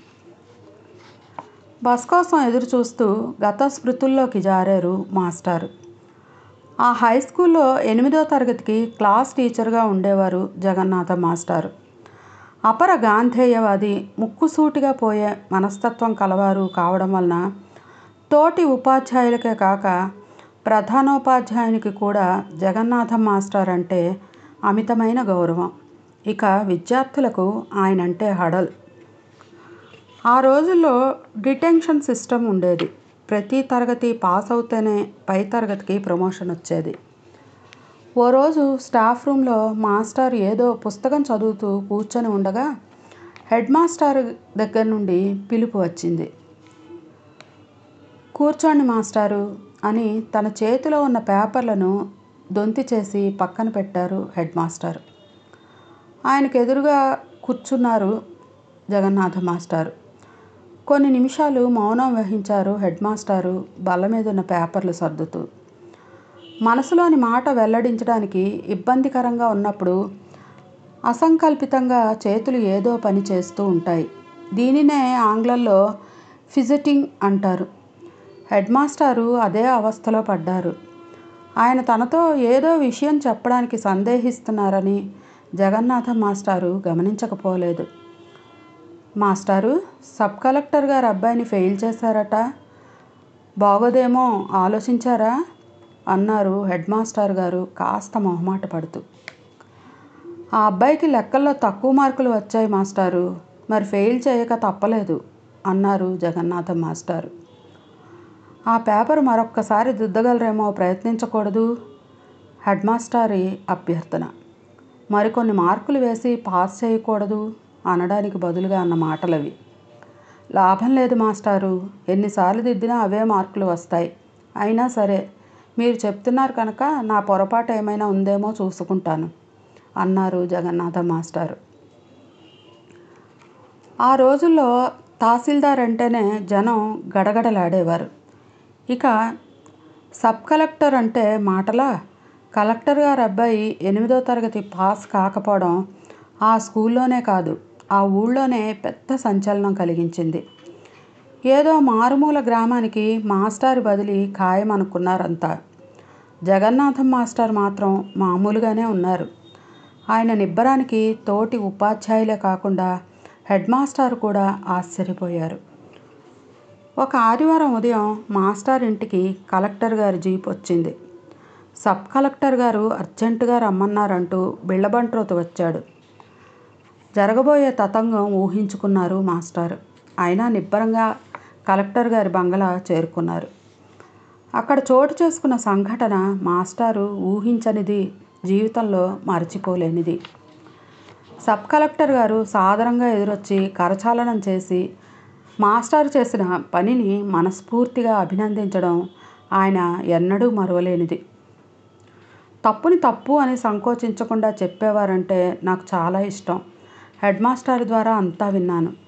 బస్ కోసం ఎదురు చూస్తూ గత స్మృతుల్లోకి జారారు మాస్టారు ఆ హై స్కూల్లో ఎనిమిదో తరగతికి క్లాస్ టీచర్గా ఉండేవారు జగన్నాథ మాస్టారు అపర గాంధేయవాది ముక్కుసూటిగా పోయే మనస్తత్వం కలవారు కావడం వలన తోటి ఉపాధ్యాయులకే కాక ప్రధానోపాధ్యాయునికి కూడా జగన్నాథం మాస్టర్ అంటే అమితమైన గౌరవం ఇక విద్యార్థులకు ఆయనంటే హడల్ ఆ రోజుల్లో డిటెన్షన్ సిస్టమ్ ఉండేది ప్రతి తరగతి పాస్ అవుతేనే పై తరగతికి ప్రమోషన్ వచ్చేది ఓ రోజు స్టాఫ్ రూమ్లో మాస్టర్ ఏదో పుస్తకం చదువుతూ కూర్చొని ఉండగా హెడ్ మాస్టర్ దగ్గర నుండి పిలుపు వచ్చింది కూర్చోండి మాస్టారు అని తన చేతిలో ఉన్న పేపర్లను దొంతి చేసి పక్కన పెట్టారు హెడ్ మాస్టర్ ఆయనకు ఎదురుగా కూర్చున్నారు జగన్నాథ మాస్టారు కొన్ని నిమిషాలు మౌనం వహించారు హెడ్ మాస్టారు బల్ల మీద ఉన్న పేపర్లు సర్దుతూ మనసులోని మాట వెల్లడించడానికి ఇబ్బందికరంగా ఉన్నప్పుడు అసంకల్పితంగా చేతులు ఏదో పని చేస్తూ ఉంటాయి దీనినే ఆంగ్లంలో ఫిజిటింగ్ అంటారు హెడ్ మాస్టారు అదే అవస్థలో పడ్డారు ఆయన తనతో ఏదో విషయం చెప్పడానికి సందేహిస్తున్నారని జగన్నాథ మాస్టారు గమనించకపోలేదు మాస్టారు సబ్ కలెక్టర్ గారు అబ్బాయిని ఫెయిల్ చేశారట బాగోదేమో ఆలోచించారా అన్నారు హెడ్ మాస్టర్ గారు కాస్త మొహమాట పడుతూ ఆ అబ్బాయికి లెక్కల్లో తక్కువ మార్కులు వచ్చాయి మాస్టారు మరి ఫెయిల్ చేయక తప్పలేదు అన్నారు జగన్నాథం మాస్టారు ఆ పేపర్ మరొక్కసారి దిద్దగలరేమో ప్రయత్నించకూడదు హెడ్ మాస్టారి అభ్యర్థన మరికొన్ని మార్కులు వేసి పాస్ చేయకూడదు అనడానికి బదులుగా అన్న మాటలవి లాభం లేదు మాస్టారు ఎన్నిసార్లు దిద్దినా అవే మార్కులు వస్తాయి అయినా సరే మీరు చెప్తున్నారు కనుక నా పొరపాటు ఏమైనా ఉందేమో చూసుకుంటాను అన్నారు జగన్నాథ మాస్టారు ఆ రోజుల్లో తహసీల్దార్ అంటేనే జనం గడగడలాడేవారు ఇక సబ్ కలెక్టర్ అంటే మాటలా కలెక్టర్ గారు అబ్బాయి ఎనిమిదో తరగతి పాస్ కాకపోవడం ఆ స్కూల్లోనే కాదు ఆ ఊళ్ళోనే పెద్ద సంచలనం కలిగించింది ఏదో మారుమూల గ్రామానికి మాస్టర్ బదిలీ ఖాయమనుకున్నారంతా జగన్నాథం మాస్టర్ మాత్రం మామూలుగానే ఉన్నారు ఆయన నిబ్బరానికి తోటి ఉపాధ్యాయులే కాకుండా హెడ్ మాస్టర్ కూడా ఆశ్చర్యపోయారు ఒక ఆదివారం ఉదయం మాస్టర్ ఇంటికి కలెక్టర్ గారి జీప్ వచ్చింది సబ్ కలెక్టర్ గారు అర్జెంటుగా రమ్మన్నారంటూ బిళ్ళబంట్రోతు వచ్చాడు జరగబోయే తతంగం ఊహించుకున్నారు మాస్టర్ అయినా నిబ్బరంగా కలెక్టర్ గారి బంగళా చేరుకున్నారు అక్కడ చోటు చేసుకున్న సంఘటన మాస్టారు ఊహించనిది జీవితంలో మరచిపోలేనిది సబ్ కలెక్టర్ గారు సాదరంగా ఎదురొచ్చి కరచాలనం చేసి మాస్టర్ చేసిన పనిని మనస్ఫూర్తిగా అభినందించడం ఆయన ఎన్నడూ మరవలేనిది తప్పుని తప్పు అని సంకోచించకుండా చెప్పేవారంటే నాకు చాలా ఇష్టం హెడ్ మాస్టర్ ద్వారా అంతా విన్నాను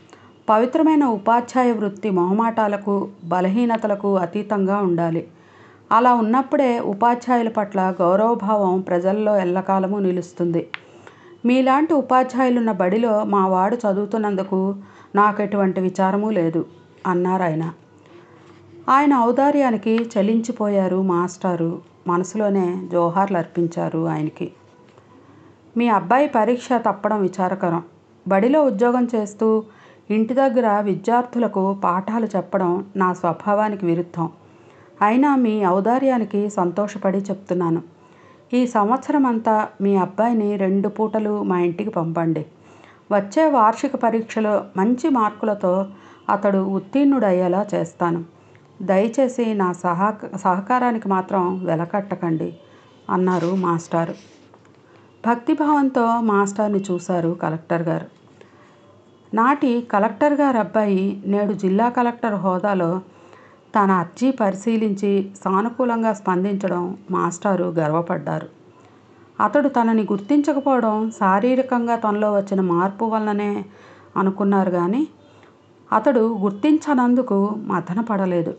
పవిత్రమైన ఉపాధ్యాయ వృత్తి మొహమాటాలకు బలహీనతలకు అతీతంగా ఉండాలి అలా ఉన్నప్పుడే ఉపాధ్యాయుల పట్ల గౌరవభావం ప్రజల్లో ఎల్లకాలము నిలుస్తుంది మీలాంటి ఉపాధ్యాయులున్న బడిలో మా వాడు చదువుతున్నందుకు నాకు ఎటువంటి విచారము లేదు అన్నారు ఆయన ఆయన ఔదార్యానికి చలించిపోయారు మాస్టారు మనసులోనే జోహార్లు అర్పించారు ఆయనకి మీ అబ్బాయి పరీక్ష తప్పడం విచారకరం బడిలో ఉద్యోగం చేస్తూ ఇంటి దగ్గర విద్యార్థులకు పాఠాలు చెప్పడం నా స్వభావానికి విరుద్ధం అయినా మీ ఔదార్యానికి సంతోషపడి చెప్తున్నాను ఈ సంవత్సరం అంతా మీ అబ్బాయిని రెండు పూటలు మా ఇంటికి పంపండి వచ్చే వార్షిక పరీక్షలో మంచి మార్కులతో అతడు ఉత్తీర్ణుడయ్యేలా చేస్తాను దయచేసి నా సహా సహకారానికి మాత్రం వెలకట్టకండి అన్నారు మాస్టారు భక్తిభావంతో మాస్టర్ని చూశారు కలెక్టర్ గారు నాటి కలెక్టర్ గారు అబ్బాయి నేడు జిల్లా కలెక్టర్ హోదాలో తన అర్జీ పరిశీలించి సానుకూలంగా స్పందించడం మాస్టారు గర్వపడ్డారు అతడు తనని గుర్తించకపోవడం శారీరకంగా తనలో వచ్చిన మార్పు వలననే అనుకున్నారు కానీ అతడు గుర్తించనందుకు మథన పడలేదు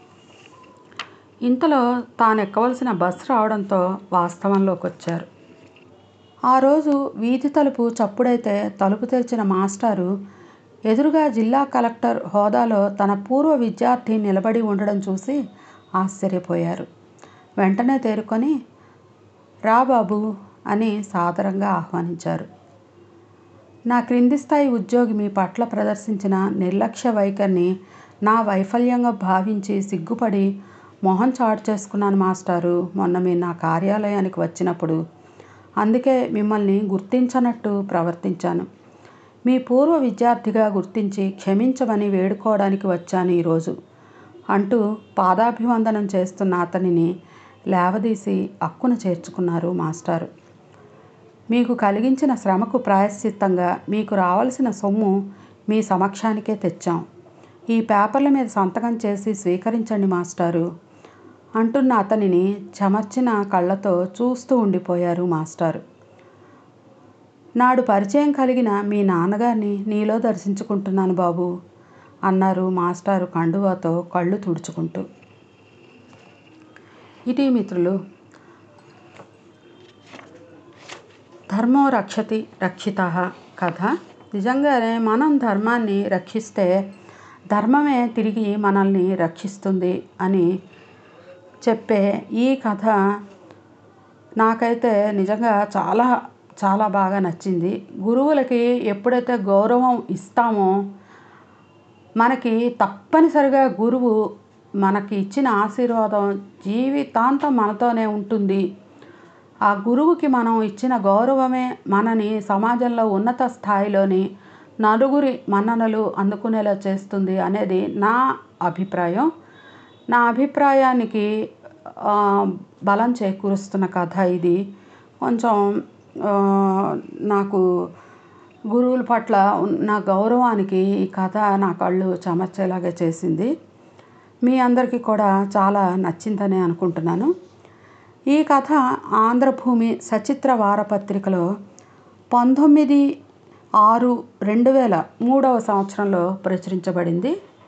ఇంతలో తాను ఎక్కవలసిన బస్సు రావడంతో వాస్తవంలోకి వచ్చారు ఆ రోజు వీధి తలుపు చప్పుడైతే తలుపు తెరిచిన మాస్టారు ఎదురుగా జిల్లా కలెక్టర్ హోదాలో తన పూర్వ విద్యార్థి నిలబడి ఉండడం చూసి ఆశ్చర్యపోయారు వెంటనే తేరుకొని రా బాబు అని సాదరంగా ఆహ్వానించారు నా క్రింది స్థాయి ఉద్యోగి మీ పట్ల ప్రదర్శించిన నిర్లక్ష్య వైఖరిని నా వైఫల్యంగా భావించి సిగ్గుపడి మొహం చాటు చేసుకున్నాను మాస్టారు మొన్న మీరు నా కార్యాలయానికి వచ్చినప్పుడు అందుకే మిమ్మల్ని గుర్తించనట్టు ప్రవర్తించాను మీ పూర్వ విద్యార్థిగా గుర్తించి క్షమించమని వేడుకోవడానికి వచ్చాను ఈరోజు అంటూ పాదాభివందనం చేస్తున్న అతనిని లేవదీసి అక్కున చేర్చుకున్నారు మాస్టారు మీకు కలిగించిన శ్రమకు ప్రాయశ్చిత్తంగా మీకు రావాల్సిన సొమ్ము మీ సమక్షానికే తెచ్చాం ఈ పేపర్ల మీద సంతకం చేసి స్వీకరించండి మాస్టారు అంటున్న అతనిని చెమర్చిన కళ్ళతో చూస్తూ ఉండిపోయారు మాస్టారు నాడు పరిచయం కలిగిన మీ నాన్నగారిని నీలో దర్శించుకుంటున్నాను బాబు అన్నారు మాస్టారు కండువాతో కళ్ళు తుడుచుకుంటూ ఇది మిత్రులు ధర్మో రక్షతి రక్షిత కథ నిజంగానే మనం ధర్మాన్ని రక్షిస్తే ధర్మమే తిరిగి మనల్ని రక్షిస్తుంది అని చెప్పే ఈ కథ నాకైతే నిజంగా చాలా చాలా బాగా నచ్చింది గురువులకి ఎప్పుడైతే గౌరవం ఇస్తామో మనకి తప్పనిసరిగా గురువు మనకి ఇచ్చిన ఆశీర్వాదం జీవితాంతం మనతోనే ఉంటుంది ఆ గురువుకి మనం ఇచ్చిన గౌరవమే మనని సమాజంలో ఉన్నత స్థాయిలోని నలుగురి మన్ననలు అందుకునేలా చేస్తుంది అనేది నా అభిప్రాయం నా అభిప్రాయానికి బలం చేకూరుస్తున్న కథ ఇది కొంచెం నాకు గురువుల పట్ల ఉన్న గౌరవానికి ఈ కథ నా కళ్ళు చెమర్చేలాగా చేసింది మీ అందరికీ కూడా చాలా నచ్చిందని అనుకుంటున్నాను ఈ కథ ఆంధ్రభూమి సచిత్ర వారపత్రికలో పంతొమ్మిది ఆరు రెండు వేల మూడవ సంవత్సరంలో ప్రచురించబడింది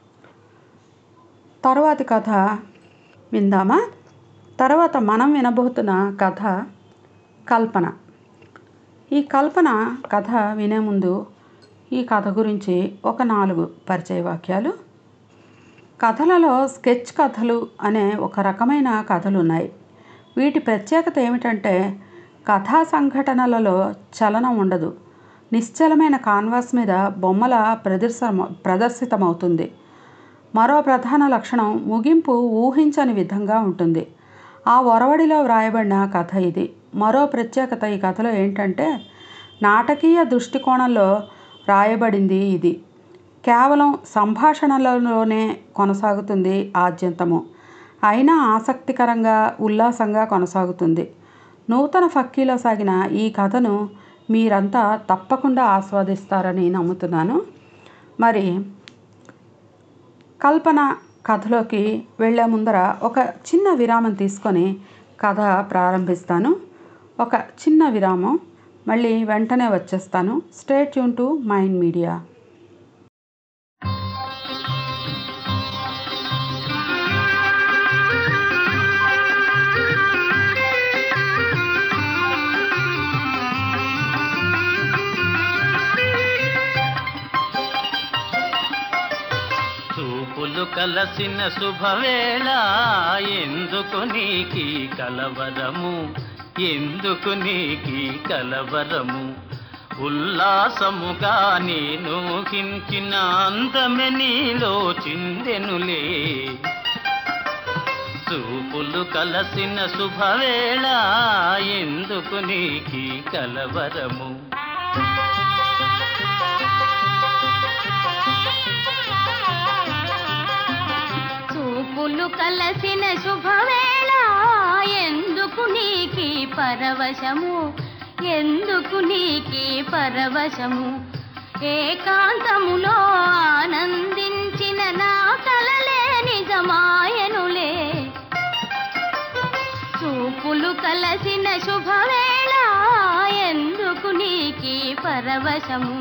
తర్వాతి కథ విందామా తర్వాత మనం వినబోతున్న కథ కల్పన ఈ కల్పన కథ వినే ముందు ఈ కథ గురించి ఒక నాలుగు పరిచయ వాక్యాలు కథలలో స్కెచ్ కథలు అనే ఒక రకమైన కథలు ఉన్నాయి వీటి ప్రత్యేకత ఏమిటంటే కథా సంఘటనలలో చలనం ఉండదు నిశ్చలమైన కాన్వాస్ మీద బొమ్మల ప్రదర్శన ప్రదర్శితమవుతుంది మరో ప్రధాన లక్షణం ముగింపు ఊహించని విధంగా ఉంటుంది ఆ ఒరవడిలో వ్రాయబడిన కథ ఇది మరో ప్రత్యేకత ఈ కథలో ఏంటంటే నాటకీయ దృష్టికోణంలో రాయబడింది ఇది కేవలం సంభాషణలలోనే కొనసాగుతుంది ఆద్యంతము అయినా ఆసక్తికరంగా ఉల్లాసంగా కొనసాగుతుంది నూతన ఫక్కీలో సాగిన ఈ కథను మీరంతా తప్పకుండా ఆస్వాదిస్తారని నమ్ముతున్నాను మరి కల్పన కథలోకి వెళ్ళే ముందర ఒక చిన్న విరామం తీసుకొని కథ ప్రారంభిస్తాను ఒక చిన్న విరామం మళ్ళీ వెంటనే వచ్చేస్తాను స్టేట్ యూన్ టు మైండ్ మీడియా చూపులు కలసిన శుభవేళ ఎందుకు నీకి కలవరము ఎందుకు నీకి కలవరము ఉల్లాసముగా నేను హించిన అందమె నీలో చిందెనులే చూపులు కలసిన శుభవేళ ఎందుకు నీకి కలవరము చూపులు కలసిన శుభవేళ ఎందుకు నీకి పరవశము ఎందుకు నీకి పరవశము ఏకాంతములో ఆనందించిన నా కలలే నిజమాయనులే చూపులు కలసిన శుభవేళ ఎందుకు నీకి పరవశము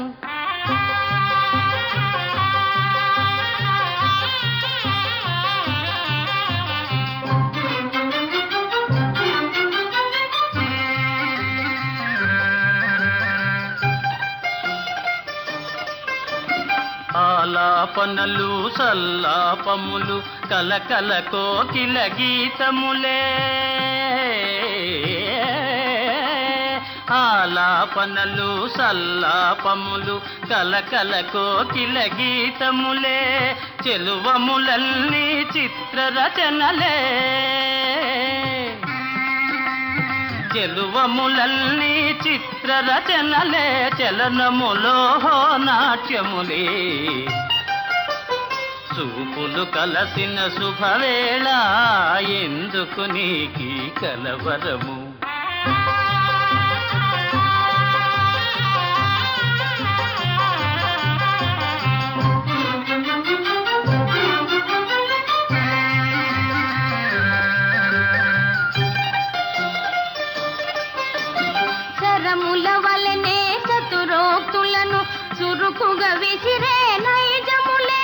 ఆలాపనలు సల్లాపములు కలకల కోకిల గీతములే ఆలాపనలు సల్లాపములు కలకల కోకిల గీతములే చెలువములన్నీ చిత్ర రచనలే చెలువములన్నీ చిత్ర రచనలే చలనములో నాట్యములే చూపులు కలసిన శుభవేళ ఎందుకు నీకి కలవరము శరముల వలనే చతురోక్తులను చురుకుగా విసిరే నైజములే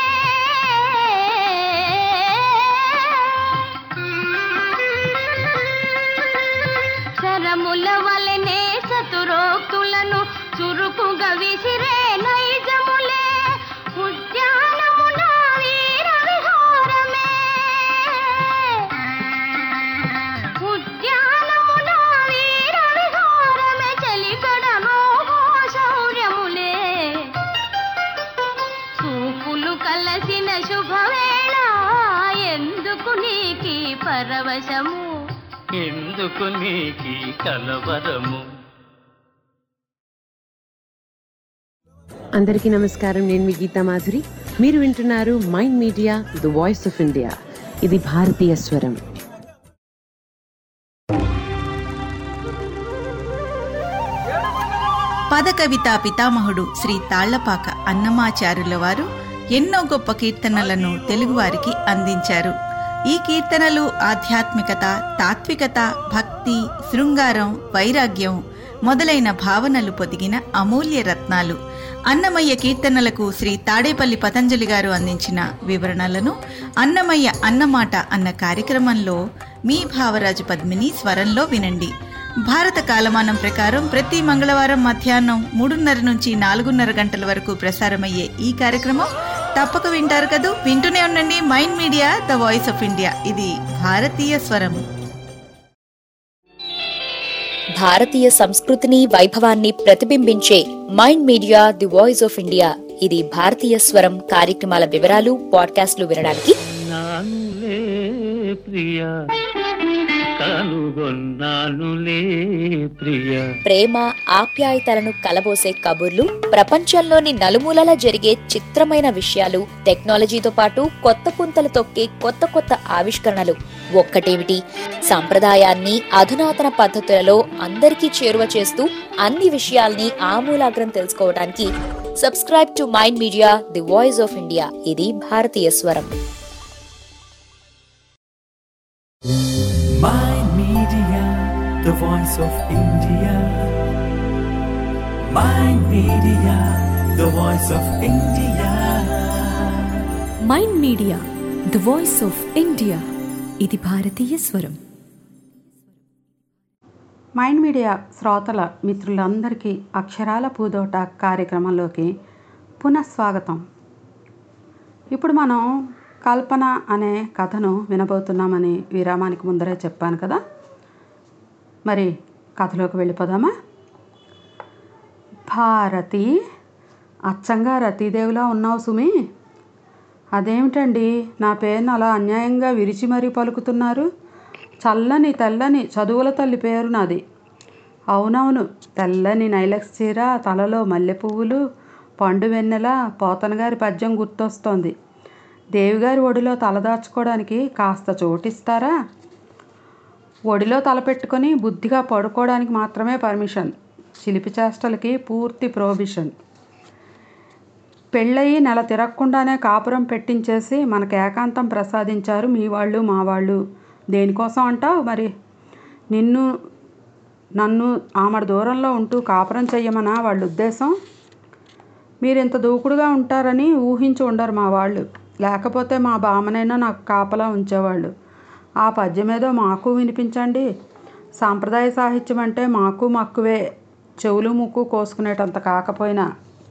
శరముల వలనే చతురోక్తులను చురుకుగా విసిరే నైజములే ఉద్యానమున వీర విహారమే ఉద్యానమున వీర విహారమే చలికడను శౌర్యములే చూపులు కలసిన శుభవేళ ఎందుకు నీకి పరవశము ఎందుకు నీకి కలవరము అందరికీ నమస్కారం నేను మీ గీతా మాధురి మీరు వింటున్నారు mind media the voice of India ఇది భారతీయ స్వరం పదకవితా పితామహుడు శ్రీ తాళ్లపాక అన్నమాచారుల వారు ఎన్నో గొప్ప కీర్తనలను తెలుగువారికి అందించారు ఈ కీర్తనలు ఆధ్యాత్మికత తాత్వికత భక్తి శృంగారం వైరాగ్యం మొదలైన భావనలు పొదిగిన అమూల్య రత్నాలు అన్నమయ్య కీర్తనలకు శ్రీ తాడేపల్లి పతంజలి గారు అందించిన వివరణలను అన్నమయ్య అన్నమాట అన్న కార్యక్రమంలో మీ భావరాజు పద్మిని స్వరంలో వినండి భారత కాలమానం ప్రకారం ప్రతి మంగళవారం మధ్యాహ్నం మూడున్నర నుంచి నాలుగున్నర గంటల వరకు ప్రసారమయ్యే ఈ కార్యక్రమం తప్పక వింటారు కదూ వింటూనే ఉండండి mind media the voice of India ఇది భారతీయ స్వరం భారతీయ సంస్కృతిని వైభవాన్ని ప్రతిబింబించే Mind media the voice of India ఇది భారతీయ స్వరం కార్యక్రమాల వివరాలు పాడ్కాస్ట్లు వినడానికి నానులే ప్రియ కనుగొన్నానులే ప్రియ ప్రేమ ఆప్యాయతలను కలబోసే కబుర్లు ప్రపంచంలోని నలుమూలలా జరిగే చిత్రమైన విషయాలు టెక్నాలజీతో పాటు కొత్త పుంతలు తొక్కే కొత్త కొత్త ఆవిష్కరణలు ఒక్కటేమిటి సంప్రదాయాన్ని అధునాతన పద్ధతులలో అందరికీ చేరువ చేస్తూ అన్ని విషయాల్ని ఆమూలాగ్రం తెలుసుకోవడానికి subscribe to mind media the voice of India ఇది భారతీయ స్వరం Mind Media, the voice of India. Mind Media, the voice of India. Mind media the voice of India ఇది భారతీయ స్వరం మైండ్ మీడియా శ్రోతల మిత్రులందరికీ అక్షరాల పూదోట కార్యక్రమంలోకి పునఃస్వాగతం ఇప్పుడు మనం కల్పన అనే కథను వినబోతున్నామని విరామానికి ముందరే చెప్పాను కదా మరి కథలోకి వెళ్ళిపోదామా భారతి అచ్చంగా రతీదేవిలా ఉన్నావు సుమి అదేమిటండి నా పేరును అలా అన్యాయంగా విరిచి మరీ పలుకుతున్నారు చల్లని తెల్లని చదువుల తల్లి పేరు నాది అవునవును తెల్లని నైలక్స్ చీర తలలో మల్లె పువ్వులు పండు వెన్నెల పోతన గారి పద్యం గుర్తొస్తోంది దేవిగారి ఒడిలో తలదాచుకోవడానికి కాస్త చోటిస్తారా ఒడిలో తలపెట్టుకొని బుద్ధిగా పడుకోవడానికి మాత్రమే పర్మిషన్ చిలిపి చేష్టలకి పూర్తి ప్రోహిబిషన్ పెళ్ళయి నెల తిరగకుండానే కాపురం పెట్టించేసి మనకు ఏకాంతం ప్రసాదించారు మీ వాళ్ళు మా వాళ్ళు దేనికోసం అంటావు మరి నిన్ను నన్ను ఆమె దూరంలో ఉంటూ కాపురం చెయ్యమనా వాళ్ళ ఉద్దేశం మీరు ఇంత దూకుడుగా ఉంటారని ఊహించి ఉండరు మా వాళ్ళు లేకపోతే మా బామ్మనైనా నాకు కాపలా ఉంచేవాళ్ళు ఆ పద్యమేదో మాకు వినిపించండి సాంప్రదాయ సాహిత్యం అంటే మాకు మక్కువే చెవులు ముక్కు కోసుకునేటంత కాకపోయినా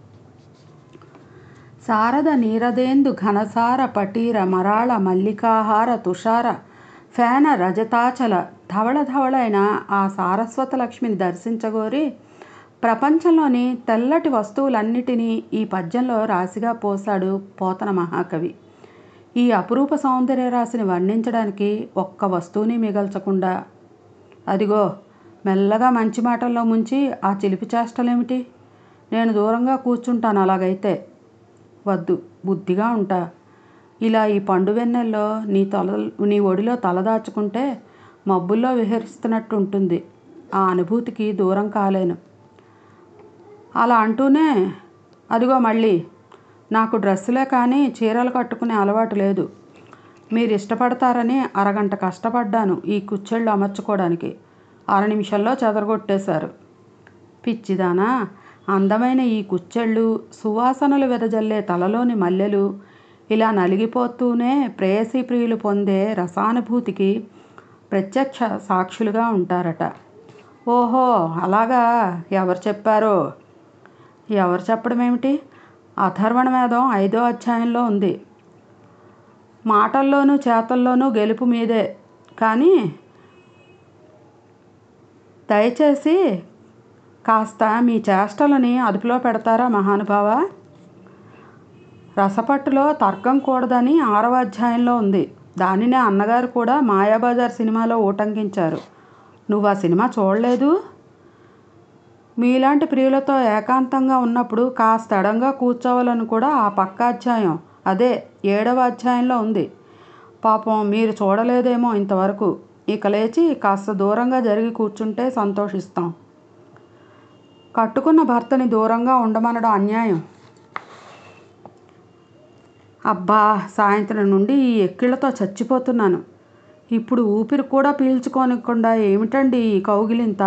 శారద నీరదేందు ఘనసార పటీర మరాళ మల్లికాహార తుషార ఫేన రజతాచల ధవళ ధవళైన ఆ సారస్వత లక్ష్మిని దర్శించగోరి ప్రపంచంలోని తెల్లటి వస్తువులన్నిటినీ ఈ పద్యంలో రాశిగా పోశాడు పోతన మహాకవి ఈ అపురూప సౌందర్య రాశిని వర్ణించడానికి ఒక్క వస్తువుని మిగల్చకుండా అదిగో మెల్లగా మంచి మాటల్లో ముంచి ఆ చిలిపి చేష్టలేమిటి నేను దూరంగా కూర్చుంటాను అలాగైతే వద్దు బుద్ధిగా ఉంటా ఇలా ఈ పండు వెన్నెల్లో నీ తల నీ ఒడిలో తలదాచుకుంటే మబ్బుల్లో విహరిస్తున్నట్టు ఉంటుంది ఆ అనుభూతికి దూరం కాలేను అలా అంటూనే అదిగో మళ్ళీ నాకు డ్రెస్సులే కానీ చీరలు కట్టుకునే అలవాటు లేదు మీరు ఇష్టపడతారని అరగంట కష్టపడ్డాను ఈ కుచ్చెళ్ళు అమర్చుకోవడానికి అర నిమిషంలో చెదరగొట్టేశారు పిచ్చిదానా అందమైన ఈ కుచ్చెళ్ళు సువాసనలు వెదజల్లే తలలోని మల్లెలు ఇలా నలిగిపోతూనే ప్రేయసీ ప్రియులు పొందే రసానుభూతికి ప్రత్యక్ష సాక్షులుగా ఉంటారట ఓహో అలాగా ఎవరు చెప్పారో ఎవరు చెప్పడం ఏమిటి అథర్వణ వేదం ఐదో అధ్యాయంలో ఉంది మాటల్లోనూ చేతల్లోనూ గెలుపు మీదే కానీ దయచేసి కాస్త మీ చేష్టలని అదుపులో పెడతారా మహానుభావ రసపట్టులో తర్కం కూడదని ఆరవ అధ్యాయంలో ఉంది దానినే అన్నగారు కూడా మాయాబజార్ సినిమాలో ఊటంకించారు నువ్వు ఆ సినిమా చూడలేదు మీలాంటి ప్రియులతో ఏకాంతంగా ఉన్నప్పుడు కాస్త ఎడంగా కూర్చోవాలని కూడా ఆ పక్క అధ్యాయం అదే ఏడవ అధ్యాయంలో ఉంది పాపం మీరు చూడలేదేమో ఇంతవరకు ఇక లేచి కాస్త దూరంగా జరిగి కూర్చుంటే సంతోషిస్తాం కట్టుకున్న భర్తని దూరంగా ఉండమనడం అన్యాయం అబ్బా సాయంత్రం నుండి ఈ ఎక్కిళ్లతో చచ్చిపోతున్నాను ఇప్పుడు ఊపిరి కూడా పీల్చుకోనికుండా ఏమిటండి ఈ కౌగిలింత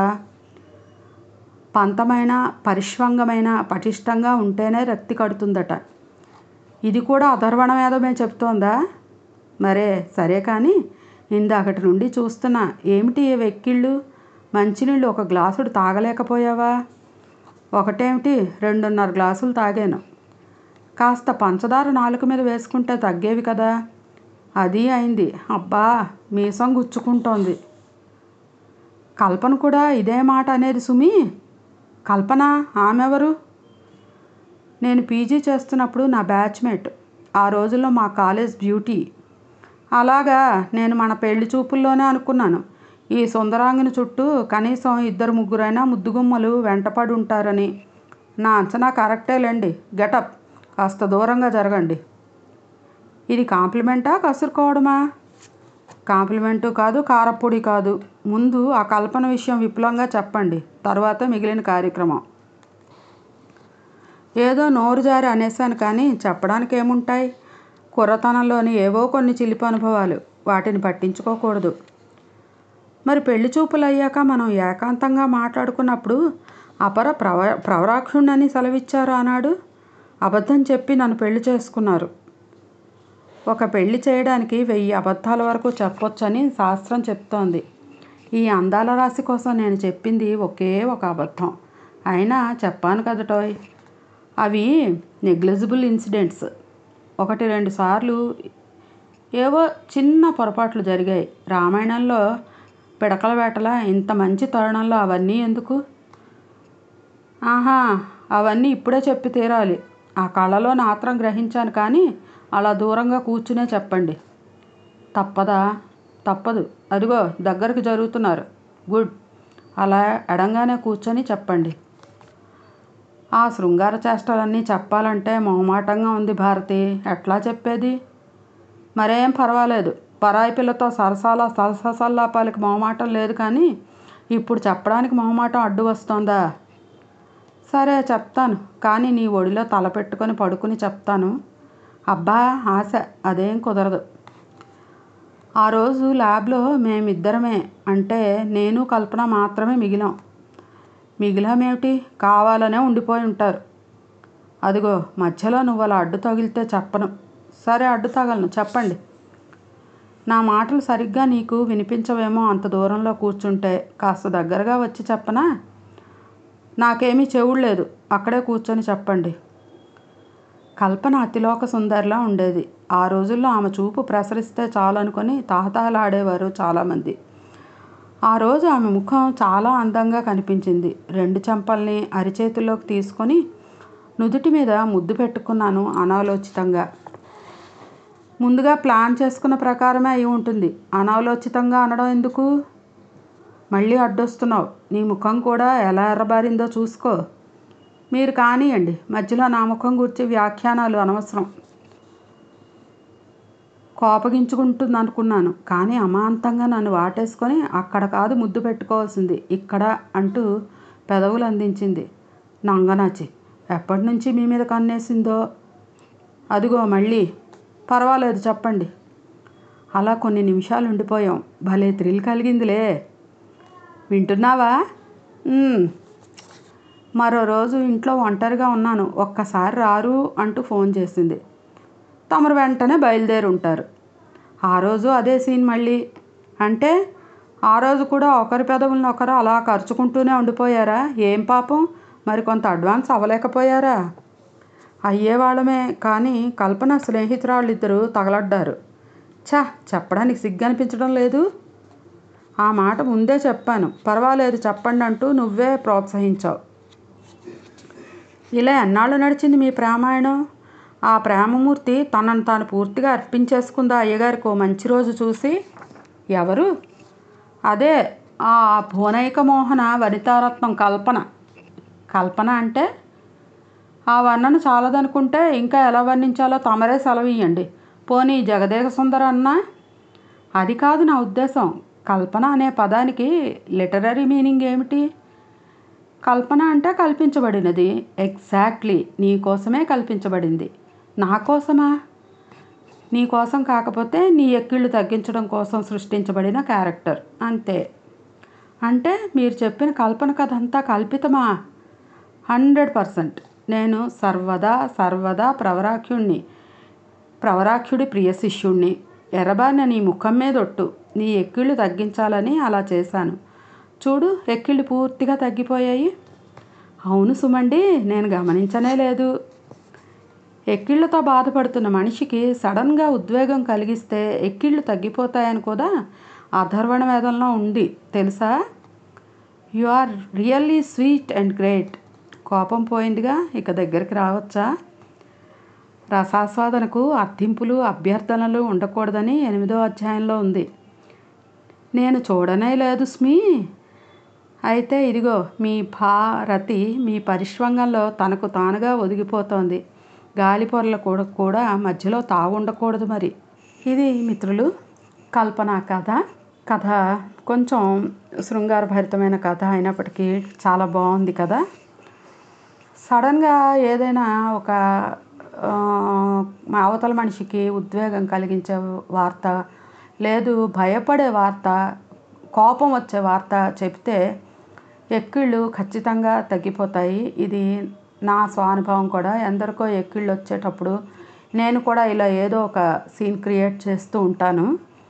పంతమైన పరిష్వంగమైన పటిష్టంగా ఉంటేనే రక్తి కడుతుందట ఇది కూడా అధర్వణ వేదమే చెప్తోందా మరే సరే కానీ ఇందాకటి నుండి చూస్తున్నా ఏమిటి ఈ వెక్కిళ్ళు మంచినీళ్ళు ఒక గ్లాసుడు తాగలేకపోయావా ఒకటేమిటి రెండున్నర గ్లాసులు తాగాను కాస్త పంచదార నాలుక మీద వేసుకుంటే తగ్గేవి కదా అది అయింది అబ్బా మీసం గుచ్చుకుంటోంది కల్పన కూడా ఇదే మాట అనేది సుమి కల్పన ఆమెవరు నేను పీజీ చేస్తున్నప్పుడు నా బ్యాచ్మేట్ ఆ రోజుల్లో మా కాలేజ్ బ్యూటీ అలాగా నేను మన పెళ్లి చూపుల్లోనే అనుకున్నాను ఈ సుందరాంగిని చుట్టూ కనీసం ఇద్దరు ముగ్గురైనా ముద్దుగుమ్మలు వెంటపడి ఉంటారని నా అంచనా కరెక్టేలేండి గెటప్ కాస్త దూరంగా జరగండి ఇది కాంప్లిమెంటా కసురుకోవడమా కాంప్లిమెంటు కాదు కారప్పొడి కాదు ముందు ఆ కల్పన విషయం విపులంగా చెప్పండి తర్వాత మిగిలిన కార్యక్రమం ఏదో నోరు జారి అనేసాను కానీ చెప్పడానికి ఏముంటాయి కుర్రతనంలోని ఏవో కొన్ని చిలిపి అనుభవాలు వాటిని పట్టించుకోకూడదు మరి పెళ్లి చూపులు అయ్యాక మనం ఏకాంతంగా మాట్లాడుకున్నప్పుడు అపర ప్రవ ప్రవరాక్షుణ్ణని సెలవిచ్చారు ఆనాడు అబద్ధం చెప్పి నన్ను పెళ్లి చేసుకున్నారు ఒక పెళ్లి చేయడానికి వెయ్యి అబద్ధాల వరకు చెప్పొచ్చని శాస్త్రం చెప్తోంది ఈ అందాల రాశి కోసం నేను చెప్పింది ఒకే ఒక అబద్ధం అయినా చెప్పాను కదటోయ్ అవి నెగ్లిజిబుల్ ఇన్సిడెంట్స్ ఒకటి రెండు సార్లు ఏవో చిన్న పొరపాట్లు జరిగాయి రామాయణంలో పిడకల వేటల ఇంత మంచి తరుణంలో అవన్నీ ఎందుకు ఆహా అవన్నీ ఇప్పుడే చెప్పి తీరాలి ఆ కళలో నాత్రం గ్రహించాను కానీ అలా దూరంగా కూర్చునే చెప్పండి తప్పదా తప్పదు అదిగో దగ్గరకు జరుగుతున్నారు గుడ్ అలా ఎడంగానే కూర్చొని చెప్పండి ఆ శృంగార చేష్టలన్నీ చెప్పాలంటే మొహమాటంగా ఉంది భారతి ఎట్లా చెప్పేది మరేం పర్వాలేదు పరాయి పిల్లతో సరసాల సరసల్లాపాలకి మొహమాటం లేదు కానీ ఇప్పుడు చెప్పడానికి మొహమాటం అడ్డు వస్తోందా సరే చెప్తాను కానీ నీ ఒడిలో తల పెట్టుకొని పడుకుని చెప్తాను అబ్బా ఆశ అదేం కుదరదు ఆ రోజు ల్యాబ్లో మేమిద్దరమే అంటే నేను కల్పన మాత్రమే మిగిలాం మిగిలామేమిటి కావాలనే ఉండిపోయి ఉంటారు అదిగో మధ్యలో నువ్వు అలా అడ్డు తగిలితే చెప్పను సరే అడ్డు తగలను చెప్పండి నా మాటలు సరిగ్గా నీకు వినిపించవేమో అంత దూరంలో కూర్చుంటే కాస్త దగ్గరగా వచ్చి చెప్పనా నాకేమీ చెవుడు లేదు అక్కడే కూర్చొని చెప్పండి కల్పన అతిలోక సుందరిలా ఉండేది ఆ రోజుల్లో ఆమె చూపు ప్రసరిస్తే చాలనుకొని తహతహలాడేవారు చాలామంది ఆ రోజు ఆమె ముఖం చాలా అందంగా కనిపించింది రెండు చెంపల్ని అరిచేతుల్లోకి తీసుకొని నుదుటి మీద ముద్దు పెట్టుకున్నాను అనాలోచితంగా ముందుగా ప్లాన్ చేసుకున్న ప్రకారమే అయి ఉంటుంది అనాలోచితంగా అనడం ఎందుకు మళ్ళీ అడ్డొస్తున్నావు నీ ముఖం కూడా ఎలా ఎర్రబారిందో చూసుకో మీరు కానియండి మధ్యలో నా ముఖం గురించి వ్యాఖ్యానాలు అనవసరం కోపగించుకుంటుంది అనుకున్నాను కానీ అమాంతంగా నన్ను వాటేసుకొని అక్కడ కాదు ముద్దు పెట్టుకోవాల్సింది ఇక్కడ అంటూ పెదవులు అందించింది నంగనాచి ఎప్పటి నుంచి మీ మీద కన్నేసిందో అదిగో మళ్ళీ పర్వాలేదు చెప్పండి అలా కొన్ని నిమిషాలు ఉండిపోయాం భలే థ్రిల్ కలిగిందిలే వింటున్నావా "ఉమ్." మరో రోజు ఇంట్లో ఒంటరిగా ఉన్నాను ఒక్కసారి రారు అంటూ ఫోన్ చేసింది తమరు వెంటనే బయలుదేరి ఉంటారు ఆ రోజు అదే సీన్ మళ్ళీ అంటే ఆ రోజు కూడా ఒకరి పెదవులను ఒకరు అలా ఖర్చుకుంటూనే ఉండిపోయారా ఏం పాపం మరి కొంత అడ్వాన్స్ అవ్వలేకపోయారా అయ్యేవాళ్ళమే కానీ కల్పన స్నేహితురాళ్ళు ఇద్దరు తగలడ్డారు ఛా చెప్పడానికి సిగ్గు అనిపించడం లేదు ఆ మాట ముందే చెప్పాను పర్వాలేదు చెప్పండి అంటూ నువ్వే ప్రోత్సహించావు ఇలా ఎన్నాళ్ళు నడిచింది మీ ప్రేమాయణం ఆ ప్రేమమూర్తి తనను తాను పూర్తిగా అర్పించేసుకుందా అయ్యగారికి ఓ మంచి రోజు చూసి ఎవరు అదే ఆ భువనైక మోహన వనితారత్నం కల్పన కల్పన అంటే ఆ వర్ణన చాలదనుకుంటే ఇంకా ఎలా వర్ణించాలో తమరే సెలవియ్యండి పోనీ జగదేక సుందర అన్నా అది కాదు నా ఉద్దేశం కల్పన అనే పదానికి లిటరరీ మీనింగ్ ఏమిటి కల్పన అంటే కల్పించబడినది ఎగ్జాక్ట్లీ నీ కోసమే కల్పించబడింది నా కోసమా నీ కోసం కాకపోతే నీ ఎక్కిళ్ళు తగ్గించడం కోసం సృష్టించబడిన క్యారెక్టర్ అంతే అంటే మీరు చెప్పిన కల్పన కథ అంతా కల్పితమా హండ్రెడ్ పర్సెంట్ నేను సర్వదా సర్వదా ప్రవరాఖ్యుణ్ణి ప్రవరాఖ్యుడి ప్రియ శిష్యుణ్ణి ఎర్రబారిన నీ ముఖం మీద ఒట్టు నీ ఎక్కిళ్ళు తగ్గించాలని అలా చేశాను చూడు ఎక్కిళ్ళు పూర్తిగా తగ్గిపోయాయి అవును సుమండి నేను గమనించనే లేదు ఎక్కిళ్ళతో బాధపడుతున్న మనిషికి సడన్గా ఉద్వేగం కలిగిస్తే ఎక్కిళ్ళు తగ్గిపోతాయని కూడా అధర్వణ వేదంలో ఉంది తెలుసా you are really sweet and great కోపం పోయిందిగా ఇక దగ్గరికి రావచ్చా రసాస్వాదనకు అర్థింపులు అభ్యర్థనలు ఉండకూడదని ఎనిమిదో అధ్యాయంలో ఉంది నేను చూడనే లేదు స్మీ అయితే ఇదిగో మీ భారతి మీ పరిష్వంగంలో తనకు తానుగా ఒదిగిపోతోంది గాలి పొరలు కూడా కూడా మధ్యలో తాగుండకూడదు మరి ఇది మిత్రులు కల్పన కథ కథ కొంచెం శృంగారభరితమైన కథ అయినప్పటికీ చాలా బాగుంది కదా సడన్గా ఏదైనా ఒక ఆ, అవతల మనిషికి ఉద్వేగం కలిగించే వార్త లేదు భయపడే వార్త కోపం వచ్చే వార్త చెప్తే ఎక్కిళ్ళు ఖచ్చితంగా తగ్గిపోతాయి ఇది నా స్వానుభవం కూడా ఎందరికో ఎక్కిళ్ళు వచ్చేటప్పుడు నేను కూడా ఇలా ఏదో ఒక సీన్ క్రియేట్ చేస్తూ ఉంటాను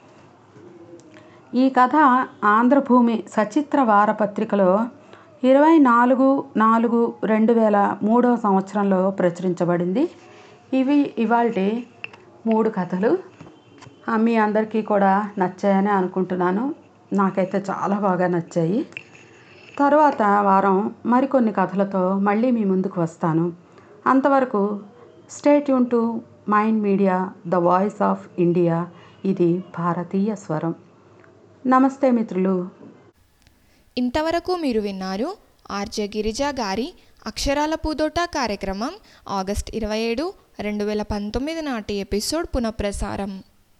ఈ కథ ఆంధ్రభూమి సచిత్ర వారపత్రికలో ఇరవై నాలుగు నాలుగు రెండు వేల మూడవ సంవత్సరంలో ప్రచురించబడింది ఇవి ఇవాల్టి మూడు కథలు ఆ, మీ అందరికీ కూడా నచ్చాయని అనుకుంటున్నాను నాకైతే చాలా బాగా నచ్చాయి తర్వాత వారం మరికొన్ని కథలతో మళ్ళీ మీ ముందుకు వస్తాను అంతవరకు స్టేట్ యూన్ to mind media the voice of India ఇది భారతీయ స్వరం నమస్తే మిత్రులు ఇంతవరకు మీరు విన్నారు ఆర్జే గిరిజా గారి అక్షరాల పూదోట కార్యక్రమం ఆగస్ట్ ఇరవై ఏడు రెండు వేల పంతొమ్మిది నాటి ఎపిసోడ్ పునఃప్రసారం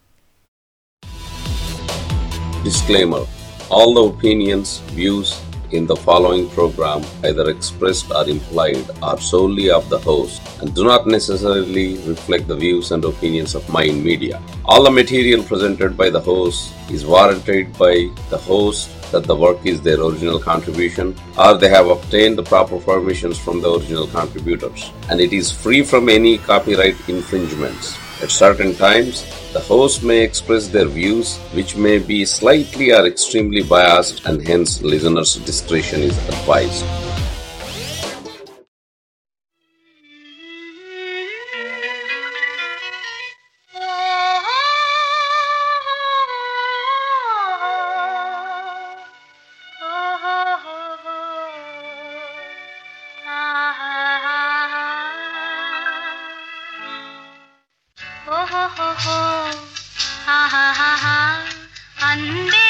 Disclaimer All the opinions, views in the following program, either expressed or implied, are solely of the host and do not necessarily reflect the views and opinions of Mind Media. All the material presented by the host is warranted by the host that the work is their original contribution or they have obtained the proper permissions from the original contributors and it is free from any copyright infringements. At certain times, the host may express their views, which may be slightly or extremely biased, and hence listeners' discretion is advised. ఓహోహోహో ఆహాహాహా అందే